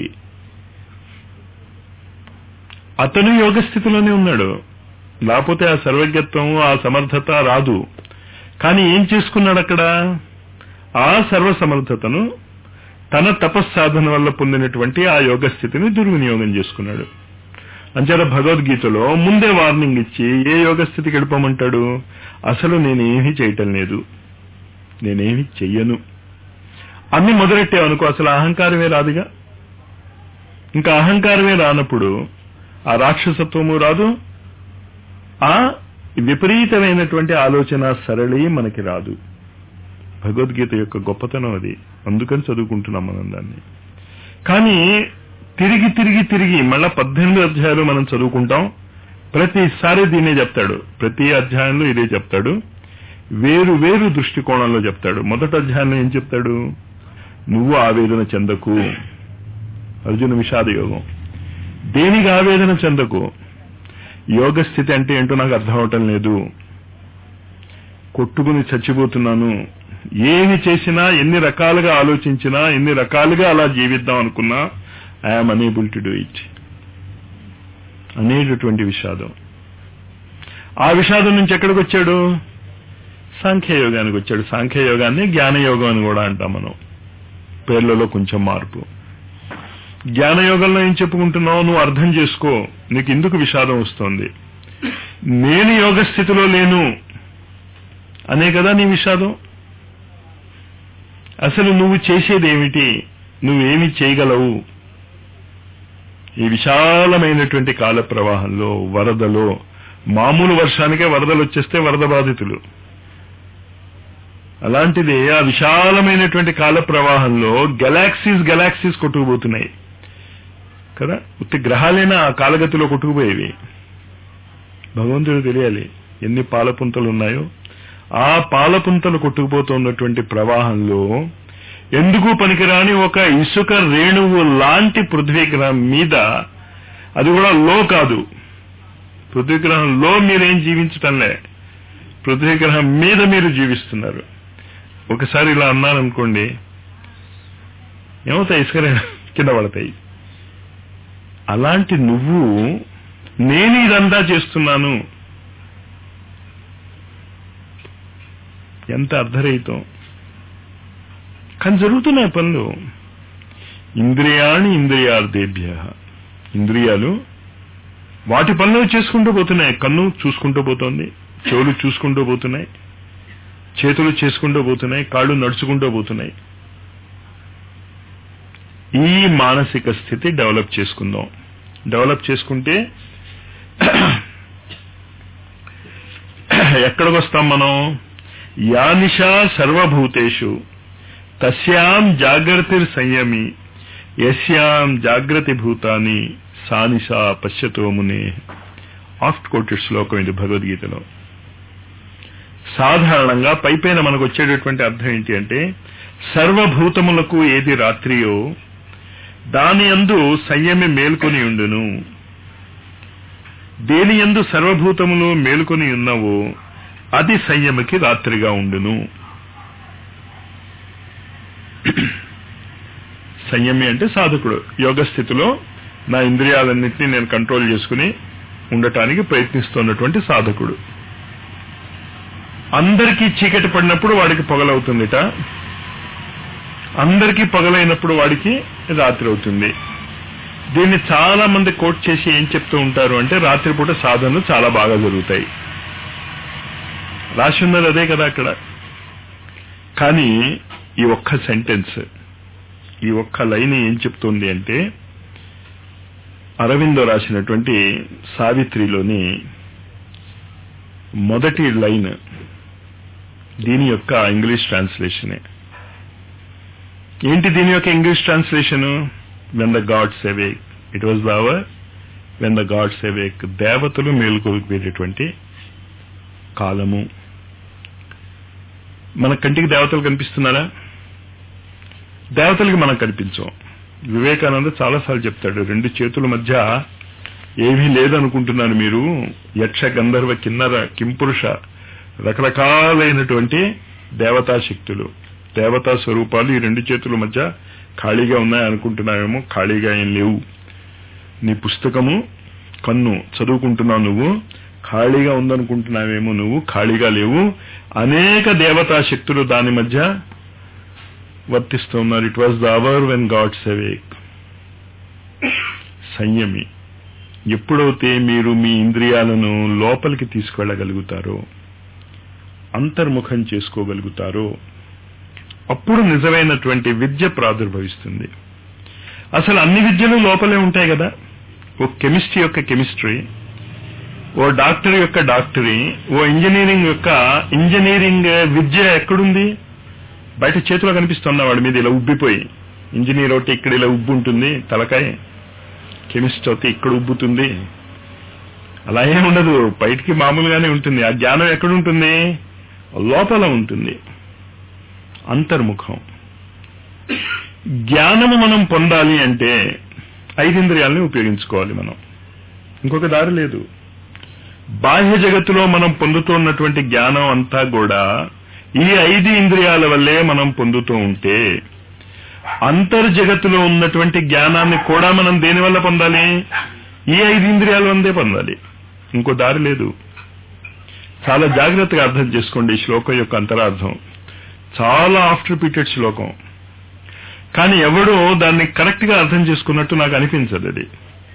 అతను యోగ స్థితిలోనే ఉన్నాడు లేకపోతే ఆ సర్వజ్ఞత్వం ఆ సమర్థత రాదు కానీ ఏం చేసుకున్నాడు అక్కడ ఆ సర్వ సమర్థతను తన తపస్సాధన వల్ల పొందినటువంటి ఆ యోగ స్థితిని దుర్వినియోగం చేసుకున్నాడు అంచేత భగవద్గీతలో ముందే వార్నింగ్ ఇచ్చి ఏ యోగ స్థితికి వెళ్ళిపోమంటాడు అసలు నేనేమీ చేయటం లేదు నేనేమి చెయ్యను అన్ని మొదలెట్టావనుకో అసలు అహంకారమే రాదుగా ఇంకా అహంకారమే రానప్పుడు ఆ రాక్షసత్వము రాదు ఆ విపరీతమైనటువంటి ఆలోచన సరళి మనకి రాదు భగవద్గీత యొక్క గొప్పతనం అది అందుకని చదువుకుంటున్నాం మనం దాన్ని కానీ తిరిగి తిరిగి తిరిగి మళ్ళా పద్దెనిమిది అధ్యాయాలు మనం చదువుకుంటాం ప్రతిసారి దీన్నే చెప్తాడు ప్రతి అధ్యాయంలో ఇదే చెప్తాడు వేరు వేరు దృష్టికోణంలో చెప్తాడు మొదటి అధ్యాయంలో ఏం చెప్తాడు నువ్వు ఆవేదన చెందకు అర్జున విషాద యోగం దేనికి ఆవేదన చెందకు యోగ స్థితి అంటే ఏంటో నాకు అర్థం అవటం లేదు కొట్టుకుని చచ్చిపోతున్నాను ఏమి చేసినా ఎన్ని రకాలుగా ఆలోచించినా ఎన్ని రకాలుగా అలా జీవిద్దాం అనుకున్నా I'm unable to do it అనేటటువంటి విషాదం ఆ విషాదం నుంచి ఎక్కడికి వచ్చాడు సాంఖ్యయోగానికి వచ్చాడు సాంఖ్యయోగాన్ని జ్ఞానయోగం అని కూడా అంటాం మనం పేర్లలో కొంచెం మార్పు జ్ఞానయోగంలో ఏం చెప్పుకుంటున్నావు నువ్వు అర్థం చేసుకో నీకు ఎందుకు విషాదం వస్తోంది నేను యోగ స్థితిలో లేను అనే కదా నీ విషాదం అసలు నువ్వు చేసేది ఏమిటి నువ్వేమి చేయగలవు ఈ విశాలమైనటువంటి కాల ప్రవాహంలో వరదలో మామూలు వర్షానికే వరదలు వచ్చేస్తే వరద బాధితులు అలాంటిది ఆ విశాలమైనటువంటి కాల ప్రవాహంలో గెలాక్సీస్ గెలాక్సీస్ కొట్టుకుపోతున్నాయి కదా ఉత్తి గ్రహాలైనా ఆ కాలగతిలో కొట్టుకుపోయేవి భగవంతుడు తెలియాలి ఎన్ని పాలపుంతలు ఉన్నాయో ఆ పాలపుంతలు కొట్టుకుపోతున్నటువంటి ప్రవాహంలో ఎందుకు పనికిరాని ఒక ఇసుక రేణువు లాంటి పృథ్వీగ్రహం మీద అది కూడా లో కాదు పృథ్వీగ్రహంలో మీరేం జీవించటంలే పృథ్వీగ్రహం మీద మీరు జీవిస్తున్నారు ఒకసారి ఇలా అన్నారనుకోండి ఏమవుతాయి ఇసుక రేణు కింద పడతాయి అలాంటి నువ్వు నేను ఇదంతా చేస్తున్నాను ఎంత అర్ధరహితం కానీ జరుగుతున్నాయి పనులు ఇంద్రియాణి ఇంద్రియార్థేభ్య ఇంద్రియాలు వాటి పనులు చేసుకుంటూ పోతున్నాయి కన్ను చూసుకుంటూ పోతోంది చెవులు చూసుకుంటూ పోతున్నాయి చేతులు చేసుకుంటూ పోతున్నాయి కాళ్ళు నడుచుకుంటూ పోతున్నాయి ఈ మానసిక స్థితి డెవలప్ చేసుకుందాం డెవలప్ చేసుకుంటే ఎక్కడికి వస్తాం మనం యానిషా సర్వభూతేషు తస్యాం జాగ్రత్తిర్ సంయమి యస్యాం జాగ్రత్తి భూతాని సానిషా పశ్యతో మునే ఆఫ్ట్ కోటెడ్ శ్లోకం ఇది భగవద్గీతలో సాధారణంగా పైపైన మనకు వచ్చేటటువంటి అర్థం ఏంటి అంటే సర్వభూతములకు ఏది రాత్రియో దాని అందు సంయమి మేల్కొని ఉండును దేని ఎందు సర్వభూతములు మేల్కొని ఉన్నవో అది సంయమకి రాత్రిగా ఉండును సంయమి అంటే సాధకుడు యోగ స్థితిలో నా ఇంద్రియాలన్నింటినీ నేను కంట్రోల్ చేసుకుని ఉండటానికి ప్రయత్నిస్తున్నటువంటి సాధకుడు అందరికీ చీకటి పడినప్పుడు వాడికి పొగలవుతుందిట అందరికీ పగలైనప్పుడు వాడికి రాత్రి అవుతుంది దీన్ని చాలా మంది కోట్ చేసి ఏం చెప్తూ ఉంటారు అంటే రాత్రిపూట సాధనలు చాలా బాగా జరుగుతాయి రాసి ఉన్నది అదే కదా అక్కడ కానీ ఈ ఒక్క సెంటెన్స్ ఈ ఒక్క లైన్ ఏం చెప్తుంది అంటే అరవిందో రాసినటువంటి సావిత్రిలోని మొదటి లైన్ దీని యొక్క ఇంగ్లీష్ ట్రాన్స్లేషనే ఏంటి దీని యొక్క English translation when the gods awake it was the hour when the gods awake దేవతలు మేలుకోకపోయేటటువంటి కాలము మన కంటికి దేవతలు కనిపిస్తున్నారా దేవతలకి మనం కనిపించం వివేకానంద చాలాసార్లు చెప్తాడు రెండు చేతుల మధ్య ఏమీ లేదనుకుంటున్నాను మీరు యక్ష గంధర్వ కిన్నర కింపురుష రకరకాలైనటువంటి దేవతా శక్తులు దేవతా స్వరూపాలు ఈ రెండు చేతుల మధ్య ఖాళీగా ఉన్నాయి అనుకుంటున్నావేమో ఖాళీగా ఏం లేవు నీ పుస్తకము కన్ను చదువుకుంటున్నావు నువ్వు ఖాళీగా ఉందనుకుంటున్నావేమో నువ్వు ఖాళీగా లేవు అనేక దేవతా శక్తులు దాని మధ్య వర్తిస్తున్నారు it was the hour when gods awake సంయమి ఎప్పుడైతే మీరు మీ ఇంద్రియాలను లోపలికి తీసుకెళ్ళగలుగుతారో అంతర్ముఖం చేసుకోగలుగుతారో అప్పుడు నిజమైనటువంటి విద్య ప్రాదుర్భవిస్తుంది అసలు అన్ని విద్యలు లోపలే ఉంటాయి కదా ఒక కెమిస్ట్రీ యొక్క కెమిస్ట్రీ ఓ డాక్టర్ యొక్క డాక్టరీ ఓ ఇంజనీరింగ్ యొక్క ఇంజనీరింగ్ విద్య ఎక్కడుంది బయట చేతిలో కనిపిస్తున్న వాడి మీద ఇలా ఉబ్బిపోయి ఇంజనీర్ ఒకటి ఇక్కడ ఇలా ఉబ్బు ఉంటుంది తలకాయ కెమిస్ట్ అయితే ఇక్కడ ఉబ్బుతుంది అలా ఏం ఉండదు బయటికి మామూలుగానే ఉంటుంది ఆ జ్ఞానం ఎక్కడుంటుంది లోపల ఉంటుంది అంతర్ముఖం జ్ఞానము మనం పొందాలి అంటే ఐదింద్రియాలని ఉపయోగించుకోవాలి మనం ఇంకొక దారి లేదు బాహ్య జగత్తులో మనం పొందుతున్నటువంటి జ్ఞానం అంతా కూడా ఈ ఐదు ఇంద్రియాల వల్లే మనం పొందుతూ ఉంటే అంతర్జగత్తులో ఉన్నటువంటి జ్ఞానాన్ని కూడా మనం దేని వల్ల పొందాలి ఈ ఐదు ఇంద్రియాల వల్లే పొందాలి ఇంకో దారి లేదు చాలా జాగ్రత్తగా అర్థం చేసుకోండి ఈ శ్లోకం యొక్క అంతరార్థం చాలా ఆఫ్టర్ రిపీటెడ్ శ్లోకం కానీ ఎవడో దాన్ని కరెక్ట్ గా అర్థం చేసుకున్నట్టు నాకు అనిపించదు అది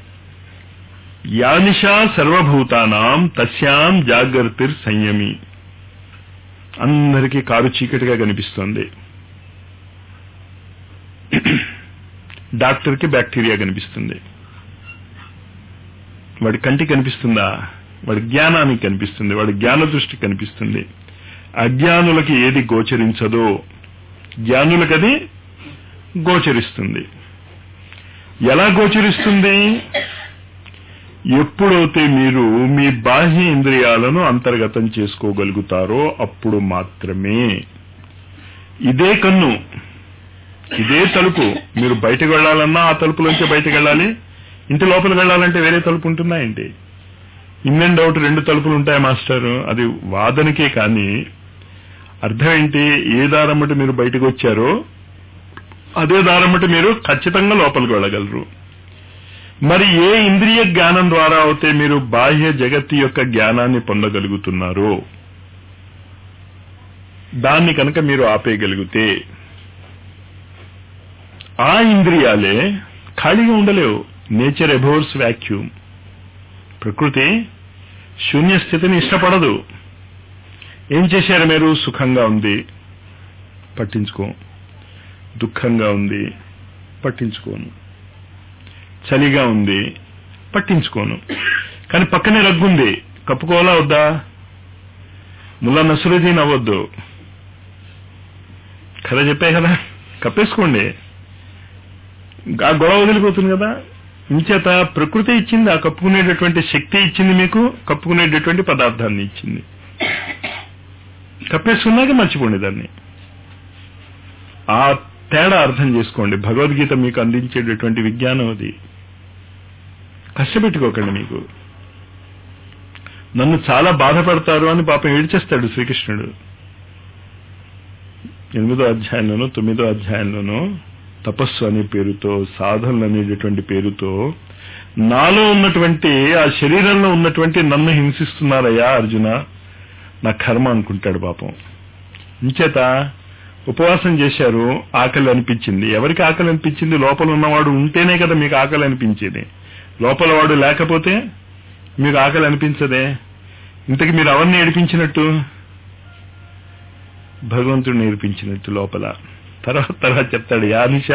యానిషా సర్వభూతానాం తస్యాం జాగ్రత్తిర్ సంయమి అందరికీ కారు చీకటిగా కనిపిస్తోంది డాక్టర్కి బ్యాక్టీరియా కనిపిస్తుంది వాడి కంటికి కనిపిస్తుందా వాడి జ్ఞానానికి కనిపిస్తుంది వాడి జ్ఞాన దృష్టి కనిపిస్తుంది అజ్ఞానులకి ఏది గోచరించదో జ్ఞానులకది గోచరిస్తుంది ఎలా గోచరిస్తుంది ఎప్పుడైతే మీరు మీ బాహ్య ఇంద్రియాలను అంతర్గతం చేసుకోగలుగుతారో అప్పుడు మాత్రమే ఇదే కన్ను ఇదే తలుపు మీరు బయటకు వెళ్ళాలన్నా ఆ తలుపులోంచి బయటకు వెళ్ళాలి ఇంటి లోపలికి వెళ్ళాలంటే వేరే తలుపు ఉంటుందా ఏంటి ఇన్ అండ్ అవుట్ రెండు తలుపులు ఉంటాయి మాస్టర్ అది వాదనకే కానీ అర్థం ఏంటి ఏ దారమ్మటి మీరు బయటకు వచ్చారో అదే దారమ్మటి మీరు ఖచ్చితంగా లోపలికి వెళ్ళగలరు మరి ఏ ఇంద్రియ జ్ఞానం ద్వారా అయితే మీరు బాహ్య జగత్తు యొక్క జ్ఞానాన్ని పొందగలుగుతున్నారో దాన్ని కనుక మీరు ఆపేయగలిగితే ఆ ఇంద్రియాలే ఖాళీగా ఉండలేవు నేచర్ ఎబోర్స్ వ్యాక్యూమ్ ప్రకృతి శూన్య స్థితిని ఇష్టపడదు ఏం చేశారు మీరు సుఖంగా ఉంది పట్టించుకో దుఃఖంగా ఉంది పట్టించుకోను చలిగా ఉంది పట్టించుకోను కానీ పక్కనే రగ్గుంది కప్పుకోవాలా వద్దా ముల్లా నసురుద్దీన్ అవ్వద్దు కథ చెప్పే కదా కప్పేసుకోండి ఆ గొడవ వదిలిపోతుంది కదా ఇంచేత ప్రకృతి ఇచ్చింది ఆ కప్పుకునేటటువంటి శక్తి ఇచ్చింది మీకు కప్పుకునేటటువంటి పదార్థాన్ని ఇచ్చింది కప్పేసుకున్నాక మర్చిపోండి దాన్ని ఆ తేడా అర్థం చేసుకోండి భగవద్గీత మీకు అందించేటటువంటి విజ్ఞానం అది కష్టపెట్టుకోకండి మీకు నన్ను చాలా బాధపడతారు అని పాపం ఏడ్చేస్తాడు శ్రీకృష్ణుడు ఎనిమిదో అధ్యాయంలోనూ తొమ్మిదో అధ్యాయంలోనూ తపస్సు అనే పేరుతో సాధనలు అనేటటువంటి పేరుతో నాలో ఉన్నటువంటి ఆ శరీరంలో ఉన్నటువంటి నన్ను హింసిస్తున్నారయ్యా అర్జున నా కర్మ అనుకుంటాడు పాపం ఇంచేత ఉపవాసం చేశారు ఆకలి అనిపించింది ఎవరికి ఆకలి అనిపించింది లోపల ఉన్నవాడు ఉంటేనే కదా మీకు ఆకలి అనిపించేది లోపల వాడు లేకపోతే మీకు ఆకలి అనిపించదే ఇంతకి మీరు ఎవరిని ఏడిపించినట్టు భగవంతుడు నేర్పించినట్టు లోపల తర్వాత తర్వాత చెప్తాడు యానిష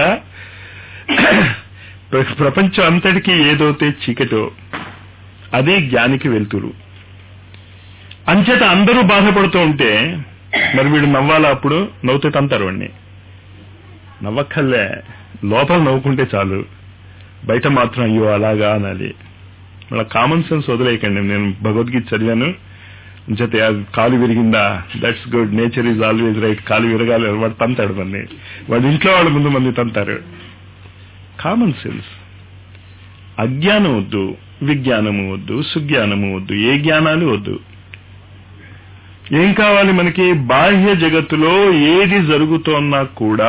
ప్రపంచం అంతటికీ ఏదైతే చీకటో అదే జ్ఞానికి వెళ్తురు అంచేత అందరూ బాధపడుతూ ఉంటే మరి వీడు నవ్వాలా అప్పుడు నవ్వుతే తంతారు వాడిని నవ్వక్కర్లే లోపల నవ్వుకుంటే చాలు బయట మాత్రం అయ్యో అలాగా అనాలి మళ్ళీ కామన్ సెన్స్ వదిలేయకండి నేను భగవద్గీత చదివాను అంచేత కాలు విరిగిందా that's good nature is always right కాలు విరగాలి వాడు తంతాడు మంది వాడు ఇంట్లో వాళ్ళ ముందు మంది తంతారు కామన్ సెన్స్ అజ్ఞానం వద్దు విజ్ఞానము వద్దు సుజ్ఞానము వద్దు ఏ జ్ఞానాలు వద్దు ఏం కావాలి మనకి బాహ్య జగత్తులో ఏది జరుగుతోన్నా కూడా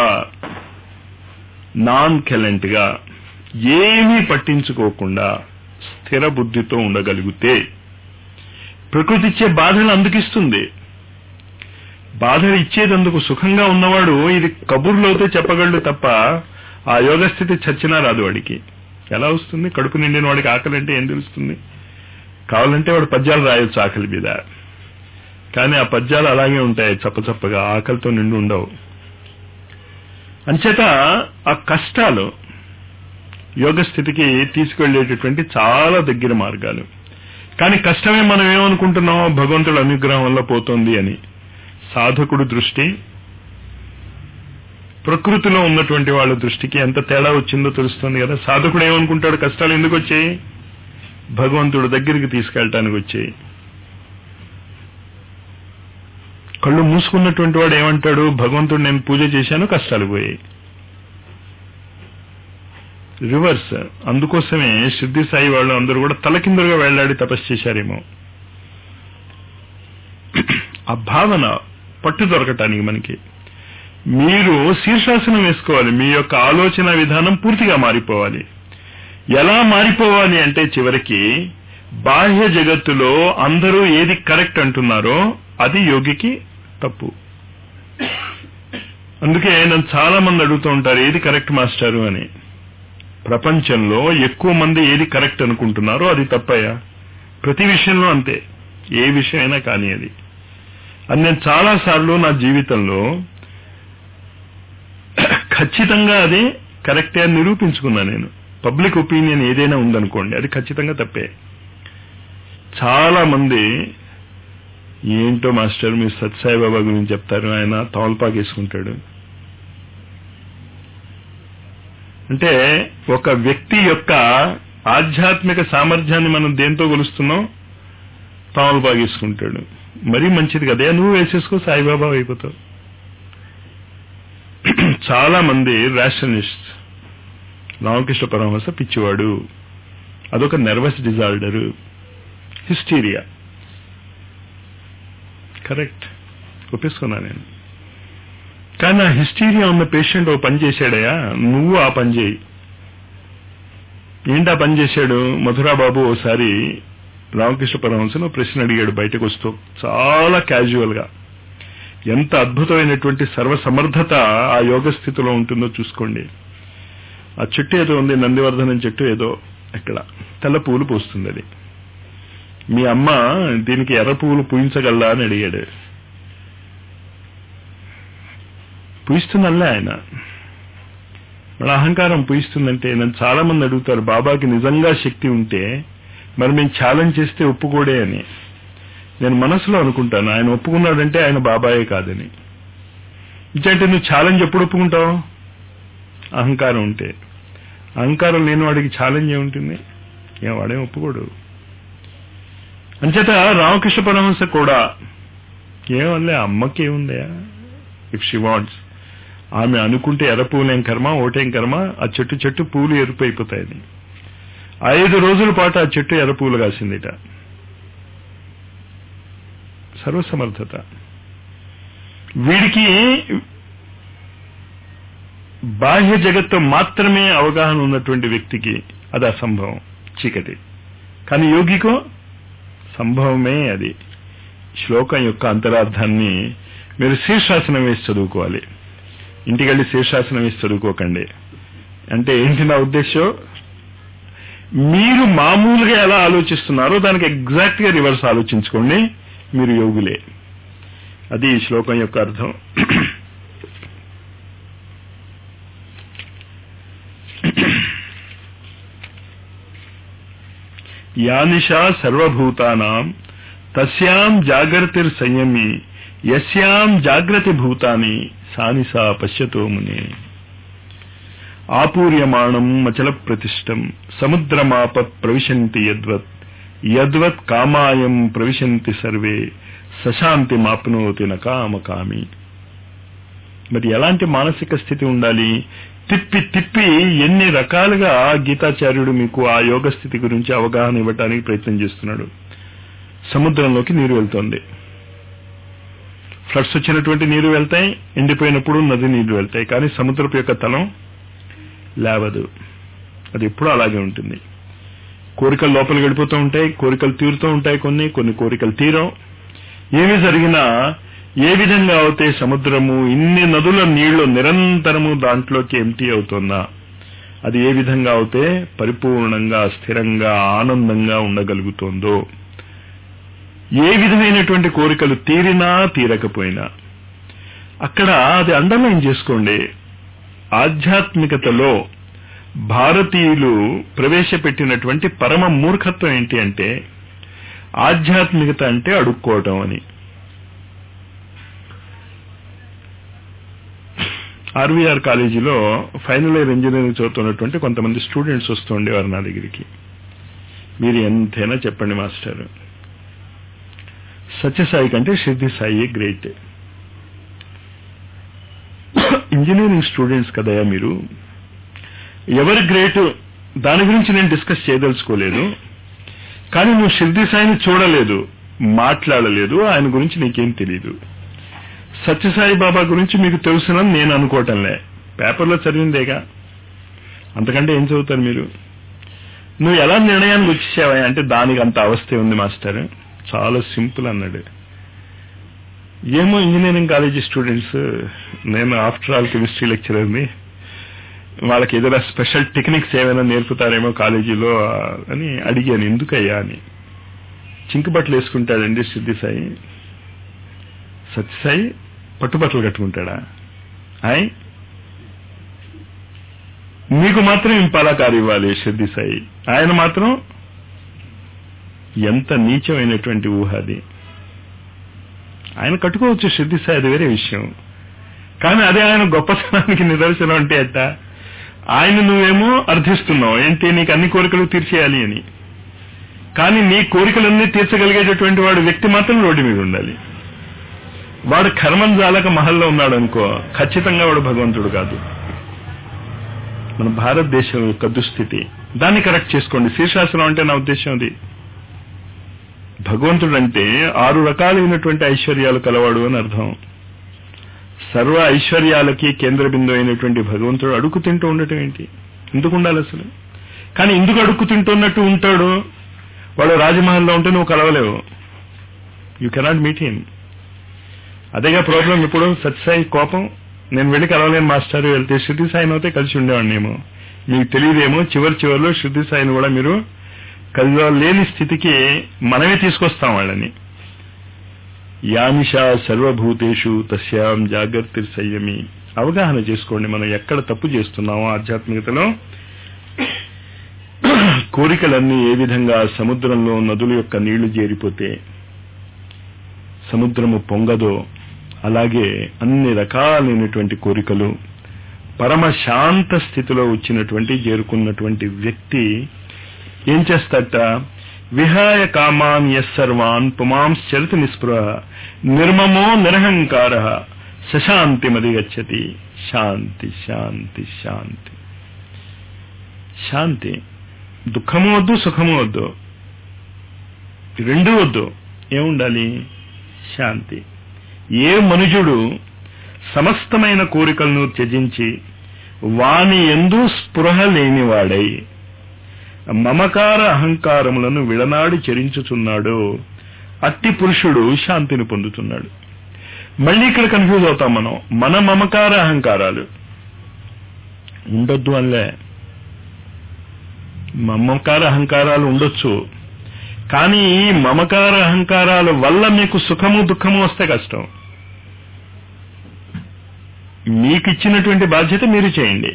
నాన్ కెలెంట్ గా ఏమీ పట్టించుకోకుండా స్థిర బుద్ధితో ఉండగలిగితే ప్రకృతి ఇచ్చే బాధలు అందుకిస్తుంది బాధలు ఇచ్చేదందుకు సుఖంగా ఉన్నవాడు ఇది కబుర్లోతే చెప్పగలడు తప్ప ఆ యోగస్థితి చచ్చినా రాదు వాడికి ఎలా వస్తుంది కడుపు నిండిన వాడికి ఆకలి అంటే ఏం తెలుస్తుంది కావాలంటే వాడు పద్యాలు రాయొచ్చు ఆకలి మీద కానీ ఆ పద్యాలు అలాగే ఉంటాయి చప్పచప్పగా ఆకలితో నిండి ఉండవు అంచేత ఆ కష్టాలు యోగ స్థితికి తీసుకెళ్లేటటువంటి చాలా దగ్గర మార్గాలు కానీ కష్టమే మనం ఏమనుకుంటున్నాం భగవంతుడు అనుగ్రహం వల్ల పోతుంది అని సాధకుడు దృష్టి ప్రకృతిలో ఉన్నటువంటి వాళ్ళ దృష్టికి ఎంత తేడా వచ్చిందో తెలుస్తుంది కదా సాధకుడు ఏమనుకుంటాడు కష్టాలు ఎందుకు వచ్చాయి భగవంతుడు దగ్గరికి తీసుకెళ్ళటానికి వచ్చాయి కళ్ళు మూసుకున్నటువంటి వాడు ఏమంటాడు భగవంతుడు నేను పూజ చేశాను కష్టాలు పోయాయి రివర్స్ అందుకోసమే సిద్ధి సాయి వాళ్ళు అందరూ కూడా తలకిందులుగా వెళ్లాడి తపస్సు చేశారేమో ఆ భావన పట్టు దొరకటానికి మనకి మీరు శీర్షాసనం వేసుకోవాలి మీ యొక్క ఆలోచన విధానం పూర్తిగా మారిపోవాలి ఎలా మారిపోవాలి అంటే చివరికి బాహ్య జగత్తులో అందరూ ఏది కరెక్ట్ అంటున్నారో అది యోగికి తప్పు అందుకే నన్ను చాలా మంది అడుగుతూ ఉంటారు ఏది కరెక్ట్ మాస్టారు అని ప్రపంచంలో ఎక్కువ మంది ఏది కరెక్ట్ అనుకుంటున్నారో అది తప్పయ్యా ప్రతి విషయంలో అంతే ఏ విషయమైనా కానీ అది అది నేను చాలా సార్లు నా జీవితంలో ఖచ్చితంగా అది కరెక్టే అని నిరూపించుకున్నా నేను పబ్లిక్ ఒపీనియన్ ఏదైనా ఉందనుకోండి అది ఖచ్చితంగా తప్పే చాలా మంది ఏంటో మాస్టర్ మీరు సత్సాయి బాబా గురించి చెప్తారు ఆయన తోల్పాకు వేసుకుంటాడు అంటే ఒక వ్యక్తి యొక్క ఆధ్యాత్మిక సామర్థ్యాన్ని మనం దేంతో కొలుస్తున్నాం తోల్పాకు వేసుకుంటాడు మరీ మంచిది కదా నువ్వు వేసేసుకో సాయిబాబా అయిపోతావు చాలా మంది రేషనిస్ట్ రామకృష్ణ పరమహంస పిచ్చివాడు అదొక నర్వస్ డిజార్డర్ హిస్టీరియా కరెక్ట్ ఒప్పేసుకున్నా నేను కానీ ఆ హిస్టీరియా ఉన్న పేషెంట్ ఓ పని చేశాడయా నువ్వు ఆ పని చేయి ఏంటి ఆ పని చేశాడు మధురాబాబు ఓసారి రామకృష్ణ పరమహంసను ప్రశ్న అడిగాడు బయటకు వస్తూ చాలా క్యాజువల్ గా ఎంత అద్భుతమైనటువంటి సర్వసమర్థత ఆ యోగ స్థితిలో ఉంటుందో చూసుకోండి ఆ చెట్టు ఏదో ఉంది నందివర్ధనం చెట్టు ఏదో ఎక్కడ తెల్ల పువ్వులు పూస్తుంది అది మీ అమ్మ దీనికి ఎర్ర పువ్వులు పూయించగలరా అని అడిగాడు పూయిస్తుందల్లే ఆయన మన అహంకారం పూయిస్తుందంటే నన్ను చాలా మంది అడుగుతారు బాబాకి నిజంగా శక్తి ఉంటే మరి మేము ఛాలెంజ్ చేస్తే ఒప్పుకోడే అని నేను మనసులో అనుకుంటాను ఆయన ఒప్పుకున్నాడంటే ఆయన బాబాయే కాదని ఇంకంటే నువ్వు ఛాలెంజ్ ఎప్పుడు ఒప్పుకుంటావు అహంకారం ఉంటే అహంకారం లేని వాడికి ఛాలెంజ్ ఏముంటుంది ఏం వాడేం ఒప్పుకోడు అంచేత రామకృష్ణ పరమహంస కూడా ఏమల్లే అమ్మకి ఏముందయా ఇఫ్ షీ వాంట్స్ ఆమె అనుకుంటే ఎర్ర పువ్వులేం కర్మ ఓటేం కర్మ ఆ చెట్టు చెట్టు పువ్వులు ఎరుపు అయిపోతాయని ఐదు రోజుల పాటు ఆ చెట్టు ఎర్ర పువ్వులు కాసిందిట సర్వసమర్థత వీడికి బాహ్య జగత్తు మాత్రమే అవగాహన ఉన్నటువంటి వ్యక్తికి అది అసంభవం చీకటి కానీ యోగికో సంభవమే అది శ్లోకం యొక్క అంతరార్థాన్ని మీరు శీర్షాసనం వేసి చదువుకోవాలి ఇంటికెళ్ళి శీర్షాసనం వేసి చదువుకోకండి అంటే ఏంటి నా ఉద్దేశం మీరు మామూలుగా ఎలా ఆలోచిస్తున్నారో దానికి ఎగ్జాక్ట్ గా రివర్స్ ఆలోచించుకోండి మీరు యోగులే అది ఈ శ్లోకం యొక్క అర్థం యానిషా సర్వభూతానాం తస్యాం జాగ్రతిర్ సంయమి యస్యాం జాగ్రతి భూతాని సానిసా పశ్యతో మునే ఆపూర్యమాణం మచల ప్రతిష్టం సముద్రమాప ప్రవిశంతి యద్వత్ యద్వత్ కామాయం ప్రవిశంతి సర్వే సశాంతి మాప్నోతి నకామకామి మరి ఎలాంటి మానసిక స్థితి ఉండాలి తిప్పి తిప్పి ఎన్ని రకాలుగా గీతాచార్యుడు మీకు ఆ యోగ స్థితి గురించి అవగాహన ఇవ్వడానికి ప్రయత్నం చేస్తున్నాడు సముద్రంలోకి నీరు వెళ్తోంది ఫ్లడ్స్ వచ్చినటువంటి నీరు వెళ్తాయి ఎండిపోయినప్పుడు నది నీరు వెళ్తాయి కానీ సముద్రపు యొక్క తలం లేవదు అది ఎప్పుడూ అలాగే ఉంటుంది కోరికలు లోపలికి వెళ్ళిపోతూ ఉంటాయి కోరికలు తీరుతూ ఉంటాయి కొన్ని కొన్ని కోరికలు తీరం ఏమి జరిగినా ఏ విధంగా అవుతే సముద్రము ఇన్ని నదుల నీళ్లు నిరంతరము దాంట్లోకి ఎంటీ అవుతుందా అది ఏ విధంగా అవుతే పరిపూర్ణంగా స్థిరంగా ఆనందంగా ఉండగలుగుతోందో ఏ విధమైనటువంటి కోరికలు తీరినా తీరకపోయినా అక్కడ అది అండర్లైన్ చేసుకోండి ఆధ్యాత్మికతలో భారతీయులు ప్రవేశపెట్టినటువంటి పరమ మూర్ఖత్వం ఏంటి అంటే ఆధ్యాత్మికత అంటే అడుక్కోవటం అని ఆర్వీఆర్ కాలేజీలో ఫైనల్ ఇయర్ ఇంజనీరింగ్ చదువుతున్నటువంటి కొంతమంది స్టూడెంట్స్ వస్తూ ఉండేవారు నా దగ్గరికి మీరు ఎంతైనా చెప్పండి మాస్టర్ సత్యసాయి కంటే Siddhi Sai great engineering students కదయా మీరు ఎవరి గ్రేట్ దాని గురించి నేను డిస్కస్ చేయదలుచుకోలేదు కానీ నువ్వు సిద్ధి సాయిని చూడలేదు మాట్లాడలేదు ఆయన గురించి నీకేం తెలియదు సత్యసాయి బాబా గురించి మీకు తెలుసునని నేను అనుకోవటంలే పేపర్లో చదివిందేగా అంతకంటే ఏం చదువుతారు మీరు నువ్వు ఎలా నిర్ణయానికి వచ్చేసావా అంటే దానికి అంత అవస్థ ఉంది మాస్టర్ చాలా సింపుల్ అన్నాడు ఏమో ఇంజనీరింగ్ కాలేజీ స్టూడెంట్స్ నేను ఆఫ్టర్ ఆల్ కెమిస్ట్రీ లెక్చరర్ని వాళ్ళకి ఏదైనా స్పెషల్ టెక్నిక్స్ ఏమైనా నేర్పుతారేమో కాలేజీలో అని అడిగాను ఎందుకయ్యా అని చింకుబట్టలు వేసుకుంటాడండి సిద్ధి సాయి సత్యసాయి పట్టుబట్టలు కట్టుకుంటాడా హాయ్ మీకు మాత్రం ఇంపాలకారు ఇవ్వాలి సిద్ధి సాయి ఆయన మాత్రం ఎంత నీచమైనటువంటి ఊహ అది ఆయన కట్టుకోవచ్చు సిద్ధి సాయి అది వేరే విషయం కానీ అదే ఆయన గొప్పతనానికి నిదర్శనం అంటే అట్ట ఆయన నువ్వేమో అర్థిస్తున్నావు ఏంటి నీకు అన్ని కోరికలు తీర్చేయాలి అని కానీ నీ కోరికలన్నీ తీర్చగలిగేటటువంటి వాడు వ్యక్తి మాత్రం రోడ్డు మీద ఉండాలి వాడు కర్మం జాలక మహల్లో ఉన్నాడు అనుకో ఖచ్చితంగా వాడు భగవంతుడు కాదు మన భారతదేశం యొక్క దుస్థితి దాన్ని కరెక్ట్ చేసుకోండి శీర్షాసనం అంటే నా ఉద్దేశం అది భగవంతుడు అంటే ఆరు రకాలైనటువంటి ఐశ్వర్యాలు కలవాడు అని అర్థం సర్వ ఐశ్వర్యాలకి కేంద్ర బిందువు అయినటువంటి భగవంతుడు అడుగు తింటూ ఉండటం ఏంటి ఎందుకు ఉండాలి అసలు కానీ ఎందుకు అడుక్కు తింటున్నట్టు ఉంటాడు వాడు రాజమహల్లో ఉంటే నువ్వు కలవలేవు యూ కెనాట్ మీట్ హిమ్ అదేగా ప్రాబ్లం ఇప్పుడు సత్యసాయి కోపం నేను వెళ్ళి కలవలేను మాస్టర్ వెళ్తే శృతి సాయిని అయితే కలిసి ఉండేవాడినేమో మీకు తెలియదేమో చివరి చివరిలో శృతి సాయిని కూడా మీరు కలవలేని స్థితికి మనమే తీసుకొస్తాం వాళ్ళని యానిషా సర్వభూతేషు తస్యాం జాగ్రత్త సంయమి అవగాహన చేసుకోండి మనం ఎక్కడ తప్పు చేస్తున్నామో ఆధ్యాత్మికతలో కోరికలన్నీ ఏ విధంగా సముద్రంలో నదుల యొక్క నీళ్లు చేరిపోతే సముద్రము పొంగదో అలాగే అన్ని రకాలైనటువంటి కోరికలు పరమ శాంత స్థితిలో వచ్చినటువంటి చేరుకున్నటువంటి వ్యక్తి ఏం చేస్తాట విహాయ కామాన్ యస్సర్వాన్ పుమాంశ్చరిత నిస్పృహ నిర్మమో నిరహంకార సశాంతిమది గచ్చతి శాంతి శాంతి శాంతి శాంతి దుఃఖము వద్దు సుఖము వద్దు రెండు వద్దు ఏముండాలి శాంతి ఏ మనుజుడు సమస్తమైన కోరికలను త్యజించి వాని ఎందు స్పృహ లేనివాడై మమకార అహంకారములను విడనాడి చరించుచున్నాడో అట్టి పురుషుడు శాంతిని పొందుతున్నాడు మళ్ళీ ఇక్కడ కన్ఫ్యూజ్ అవుతాం మనం మన మమకార అహంకారాలు ఉండొద్దు అనలే మమకార అహంకారాలు ఉండొచ్చు కానీ ఈ మమకార అహంకారాల వల్ల మీకు సుఖము దుఃఖము వస్తే కష్టం మీకు ఇచ్చినటువంటి బాధ్యత మీరు చేయండి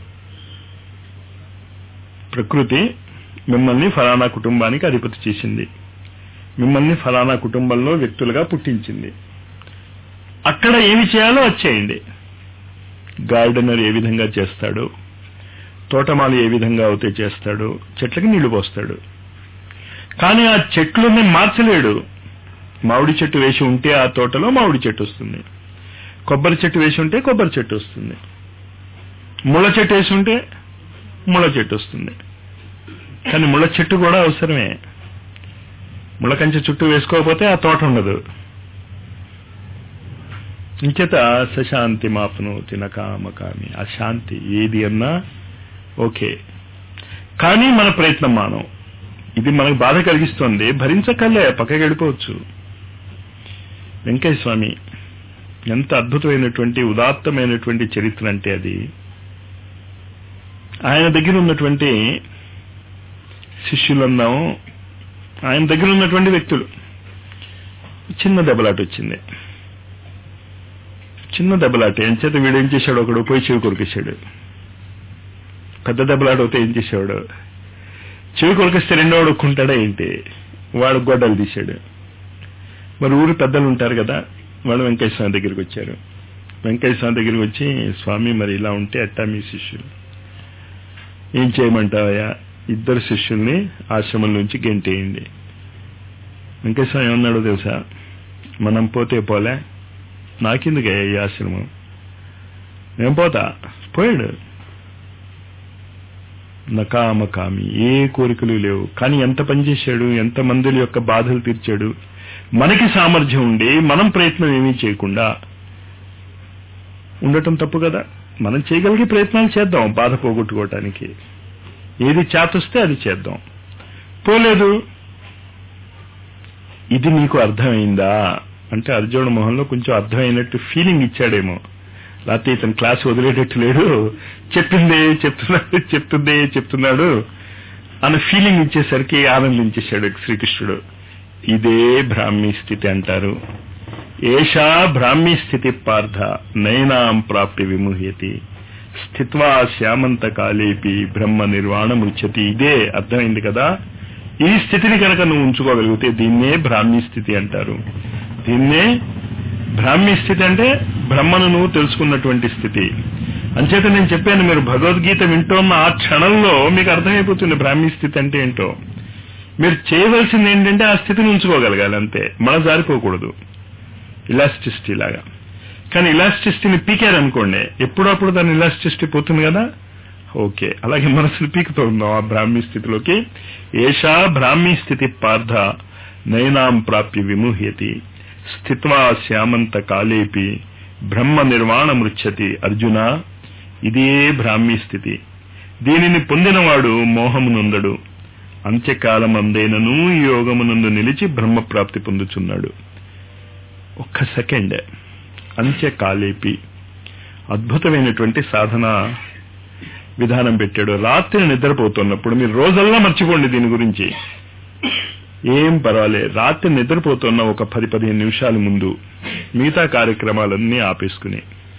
ప్రకృతి మిమ్మల్ని ఫలానా కుటుంబానికి అధిపతి చేసింది మిమ్మల్ని ఫలానా కుటుంబంలో వ్యక్తులుగా పుట్టించింది అక్కడ ఏమి చేయాలో అది చేయండి గార్డెనర్ ఏ విధంగా చేస్తాడో తోటమాలి ఏ విధంగా అయితే చేస్తాడో చెట్లకి నీళ్లు పోస్తాడు కానీ ఆ చెట్లని మార్చలేడు మామిడి చెట్టు వేసి ఉంటే ఆ తోటలో మామిడి చెట్టు వస్తుంది కొబ్బరి చెట్టు వేసి ఉంటే కొబ్బరి చెట్టు వస్తుంది ముళ్ళ చెట్టు వేసి ఉంటే ముళ్ళ చెట్టు వస్తుంది కానీ ముళ్ళ చెట్టు కూడా అవసరమే ముళ్ళ కంచె చుట్టూ వేసుకోకపోతే ఆ తోట ఉండదు ఇంచేత సశాంతి మాపను తినకామకామి ఆ శాంతి ఏది అన్నా ఓకే కానీ మన ప్రయత్నం మానం ఇది మనకు బాధ కలిగిస్తుంది భరించకల్లే పక్కకి వెళ్ళిపోవచ్చు వెంకయ్య స్వామి ఎంత అద్భుతమైనటువంటి ఉదాత్తమైనటువంటి చరిత్ర అంటే అది ఆయన దగ్గర ఉన్నటువంటి శిష్యులన్నాం ఆయన దగ్గర ఉన్నటువంటి వ్యక్తులు చిన్న దెబ్బలాట వచ్చింది చిన్న దెబ్బలాట ఏం చేత వీడు ఏం చేశాడు ఒకడు పోయి చెవి కొరికేశాడు పెద్ద దెబ్బలాట అవుతే ఏం చేసేవాడు చెవి కొరికిస్తే రెండో ఒక్కుంటాడా ఏంటి వాడు గొడ్డలు తీశాడు మరి ఊరు పెద్దలు ఉంటారు కదా వాళ్ళు వెంకయ్య స్వామి దగ్గరికి వచ్చారు వెంకయ్య స్వామి దగ్గరికి వచ్చి స్వామి మరి ఇలా ఉంటే అట్టా మీ శిష్యులు ఏం చేయమంటావయ్యా ఇద్దరు శిష్యుల్ని ఆశ్రమం నుంచి గెంటేయండి వెంకయ్య స్వామి ఏమన్నాడో తెలుసా మనం పోతే పోలే నాకెందుకయ్యా ఈ ఆశ్రమం నేను పోతా పోయాడు నకామకామి ఏ కోరికలు లేవు కానీ ఎంత పనిచేశాడు ఎంత మందుల యొక్క బాధలు తీర్చాడు మనకి సామర్థ్యం ఉండి మనం ప్రయత్నం ఏమీ చేయకుండా ఉండటం తప్పు కదా మనం చేయగలిగే ప్రయత్నాలు చేద్దాం బాధ పోగొట్టుకోవటానికి ఏది చేతొస్తే అది చేద్దాం పోలేదు ఇది నీకు అర్థమైందా అంటే అర్జునుడు మొహంలో కొంచెం అర్థమైనట్టు ఫీలింగ్ ఇచ్చాడేమో లేకపోతే ఇతను క్లాస్ వదిలేటట్టు లేడు చెప్పిందే చెప్తున్నాడు చెప్తుందే చెప్తున్నాడు అన్న ఫీలింగ్ ఇచ్చేసరికి ఆనందించేశాడు శ్రీకృష్ణుడు ఇదే బ్రాహ్మీ స్థితి అంటారు ఏషా బ్రాహ్మీ స్థితి పార్థ నయనాం ప్రాప్తి విముహ్యతి స్థిత్వా శ్యామంత కాలేపి బ్రహ్మ నిర్వాణముచ్యతి ఇదే అర్థమైంది కదా ఈ స్థితిని కనుక నువ్వు ఉంచుకోగలిగితే దీన్నే బ్రాహ్మీ స్థితి అంటారు దీన్నే బ్రాహ్మీ స్థితి అంటే బ్రహ్మను నువ్వు తెలుసుకున్నటువంటి స్థితి అంచేత నేను చెప్పాను మీరు భగవద్గీత వింటోన్న ఆ క్షణంలో మీకు అర్థమైపోతుంది బ్రాహ్మీ స్థితి అంటే ఏంటో మీరు చేయవలసింది ఏంటంటే ఆ స్థితిని ఉంచుకోగలగాలి అంతే మన జారిపోకూడదు ఇలాస్టిసిటీ లాగా కానీ ఇలాస్టిసిటీని పీకారనుకోండి ఎప్పుడప్పుడు దాని ఇలాస్టిసిటీ పోతుంది కదా ఓకే అలాగే మనసుని పీకుతూ ఉందాం ఆ బ్రాహ్మీ స్థితిలోకి ఏషా బ్రాహ్మీ స్థితి పార్థ నయనాం ప్రాప్య విముహ్యతి స్థిత్వా శ్యామంత కాలేపి బ్రహ్మ నిర్వాణ మృచ్చతి అర్జున ఇదే బ్రాహ్మీ స్థితి దీనిని పొందినవాడు మోహమునందడు అంత్యకాలమందైనను ఈ యోగమునందు నిలిచి బ్రహ్మప్రాప్తి పొందుచున్నాడు ఒక్క సెకండ్ అంత్యకాలేపి అద్భుతమైనటువంటి సాధన విధానం పెట్టాడు రాత్రి నిద్రపోతున్నప్పుడు మీరు రోజల్లా మర్చిపోండి దీని గురించి ఏం పర్వాలే రాత్రి నిద్రపోతున్న ఒక పది పదిహేను నిమిషాల ముందు మిగతా కార్యక్రమాలన్నీ ఆపేసుకుని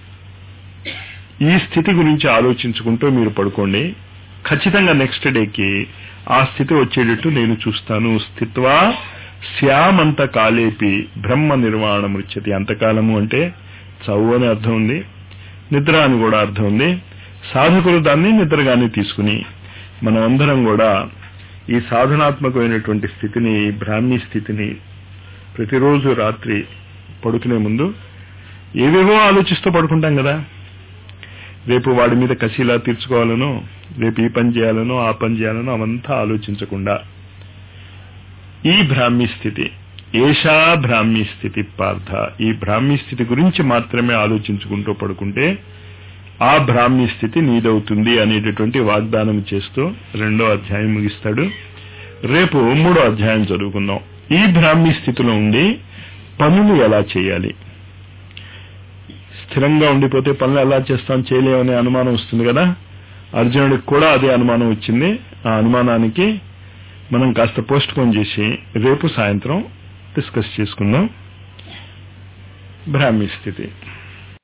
ఈ స్థితి గురించి ఆలోచించుకుంటూ మీరు పడుకోండి ఖచ్చితంగా నెక్స్ట్ డేకి ఆ స్థితి వచ్చేటట్టు నేను చూస్తాను స్థిత్వా శ్యామంత కాలేపి బ్రహ్మ నిర్వాణం వచ్చేది అంతకాలము అంటే చౌ అని అర్థం ఉంది నిద్ర అని కూడా అర్థం ఉంది సాధకులు దాన్ని నిద్రగానే తీసుకుని మనం అందరం కూడా ఈ సాధనాత్మకమైనటువంటి స్థితిని బ్రాహ్మీ స్థితిని ప్రతిరోజు రాత్రి పడుకునే ముందు ఏవేవో ఆలోచిస్తూ పడుకుంటాం కదా రేపు వాడి మీద కసిలా తీర్చుకోవాలనో రేపు ఈ పని చేయాలనో ఆ పని చేయాలనో అవంతా ఆలోచించకుండా ఈ బ్రాహ్మీ స్థితి ఏషా బ్రాహ్మీ స్థితి పార్థ ఈ బ్రాహ్మీ స్థితి గురించి మాత్రమే ఆలోచించుకుంటూ పడుకుంటే ఆ బ్రాహ్మీ స్థితి నీదవుతుంది అనేటటువంటి వాగ్దానం చేస్తూ రెండో అధ్యాయం ముగిస్తాడు రేపు మూడో అధ్యాయం చదువుకుందాం ఈ బ్రాహ్మీ స్థితిలో ఉండి పనులు ఎలా చేయాలి స్థిరంగా ఉండిపోతే పనులు ఎలా చేస్తాం చేయలేమనే అనుమానం వస్తుంది కదా అర్జునుడికి కూడా అదే అనుమానం వచ్చింది ఆ అనుమానానికి మనం కాస్త పోస్ట్ పోన్ చేసి రేపు సాయంత్రం డిస్కస్ చేసుకుందాం బ్రాహ్మీ స్థితి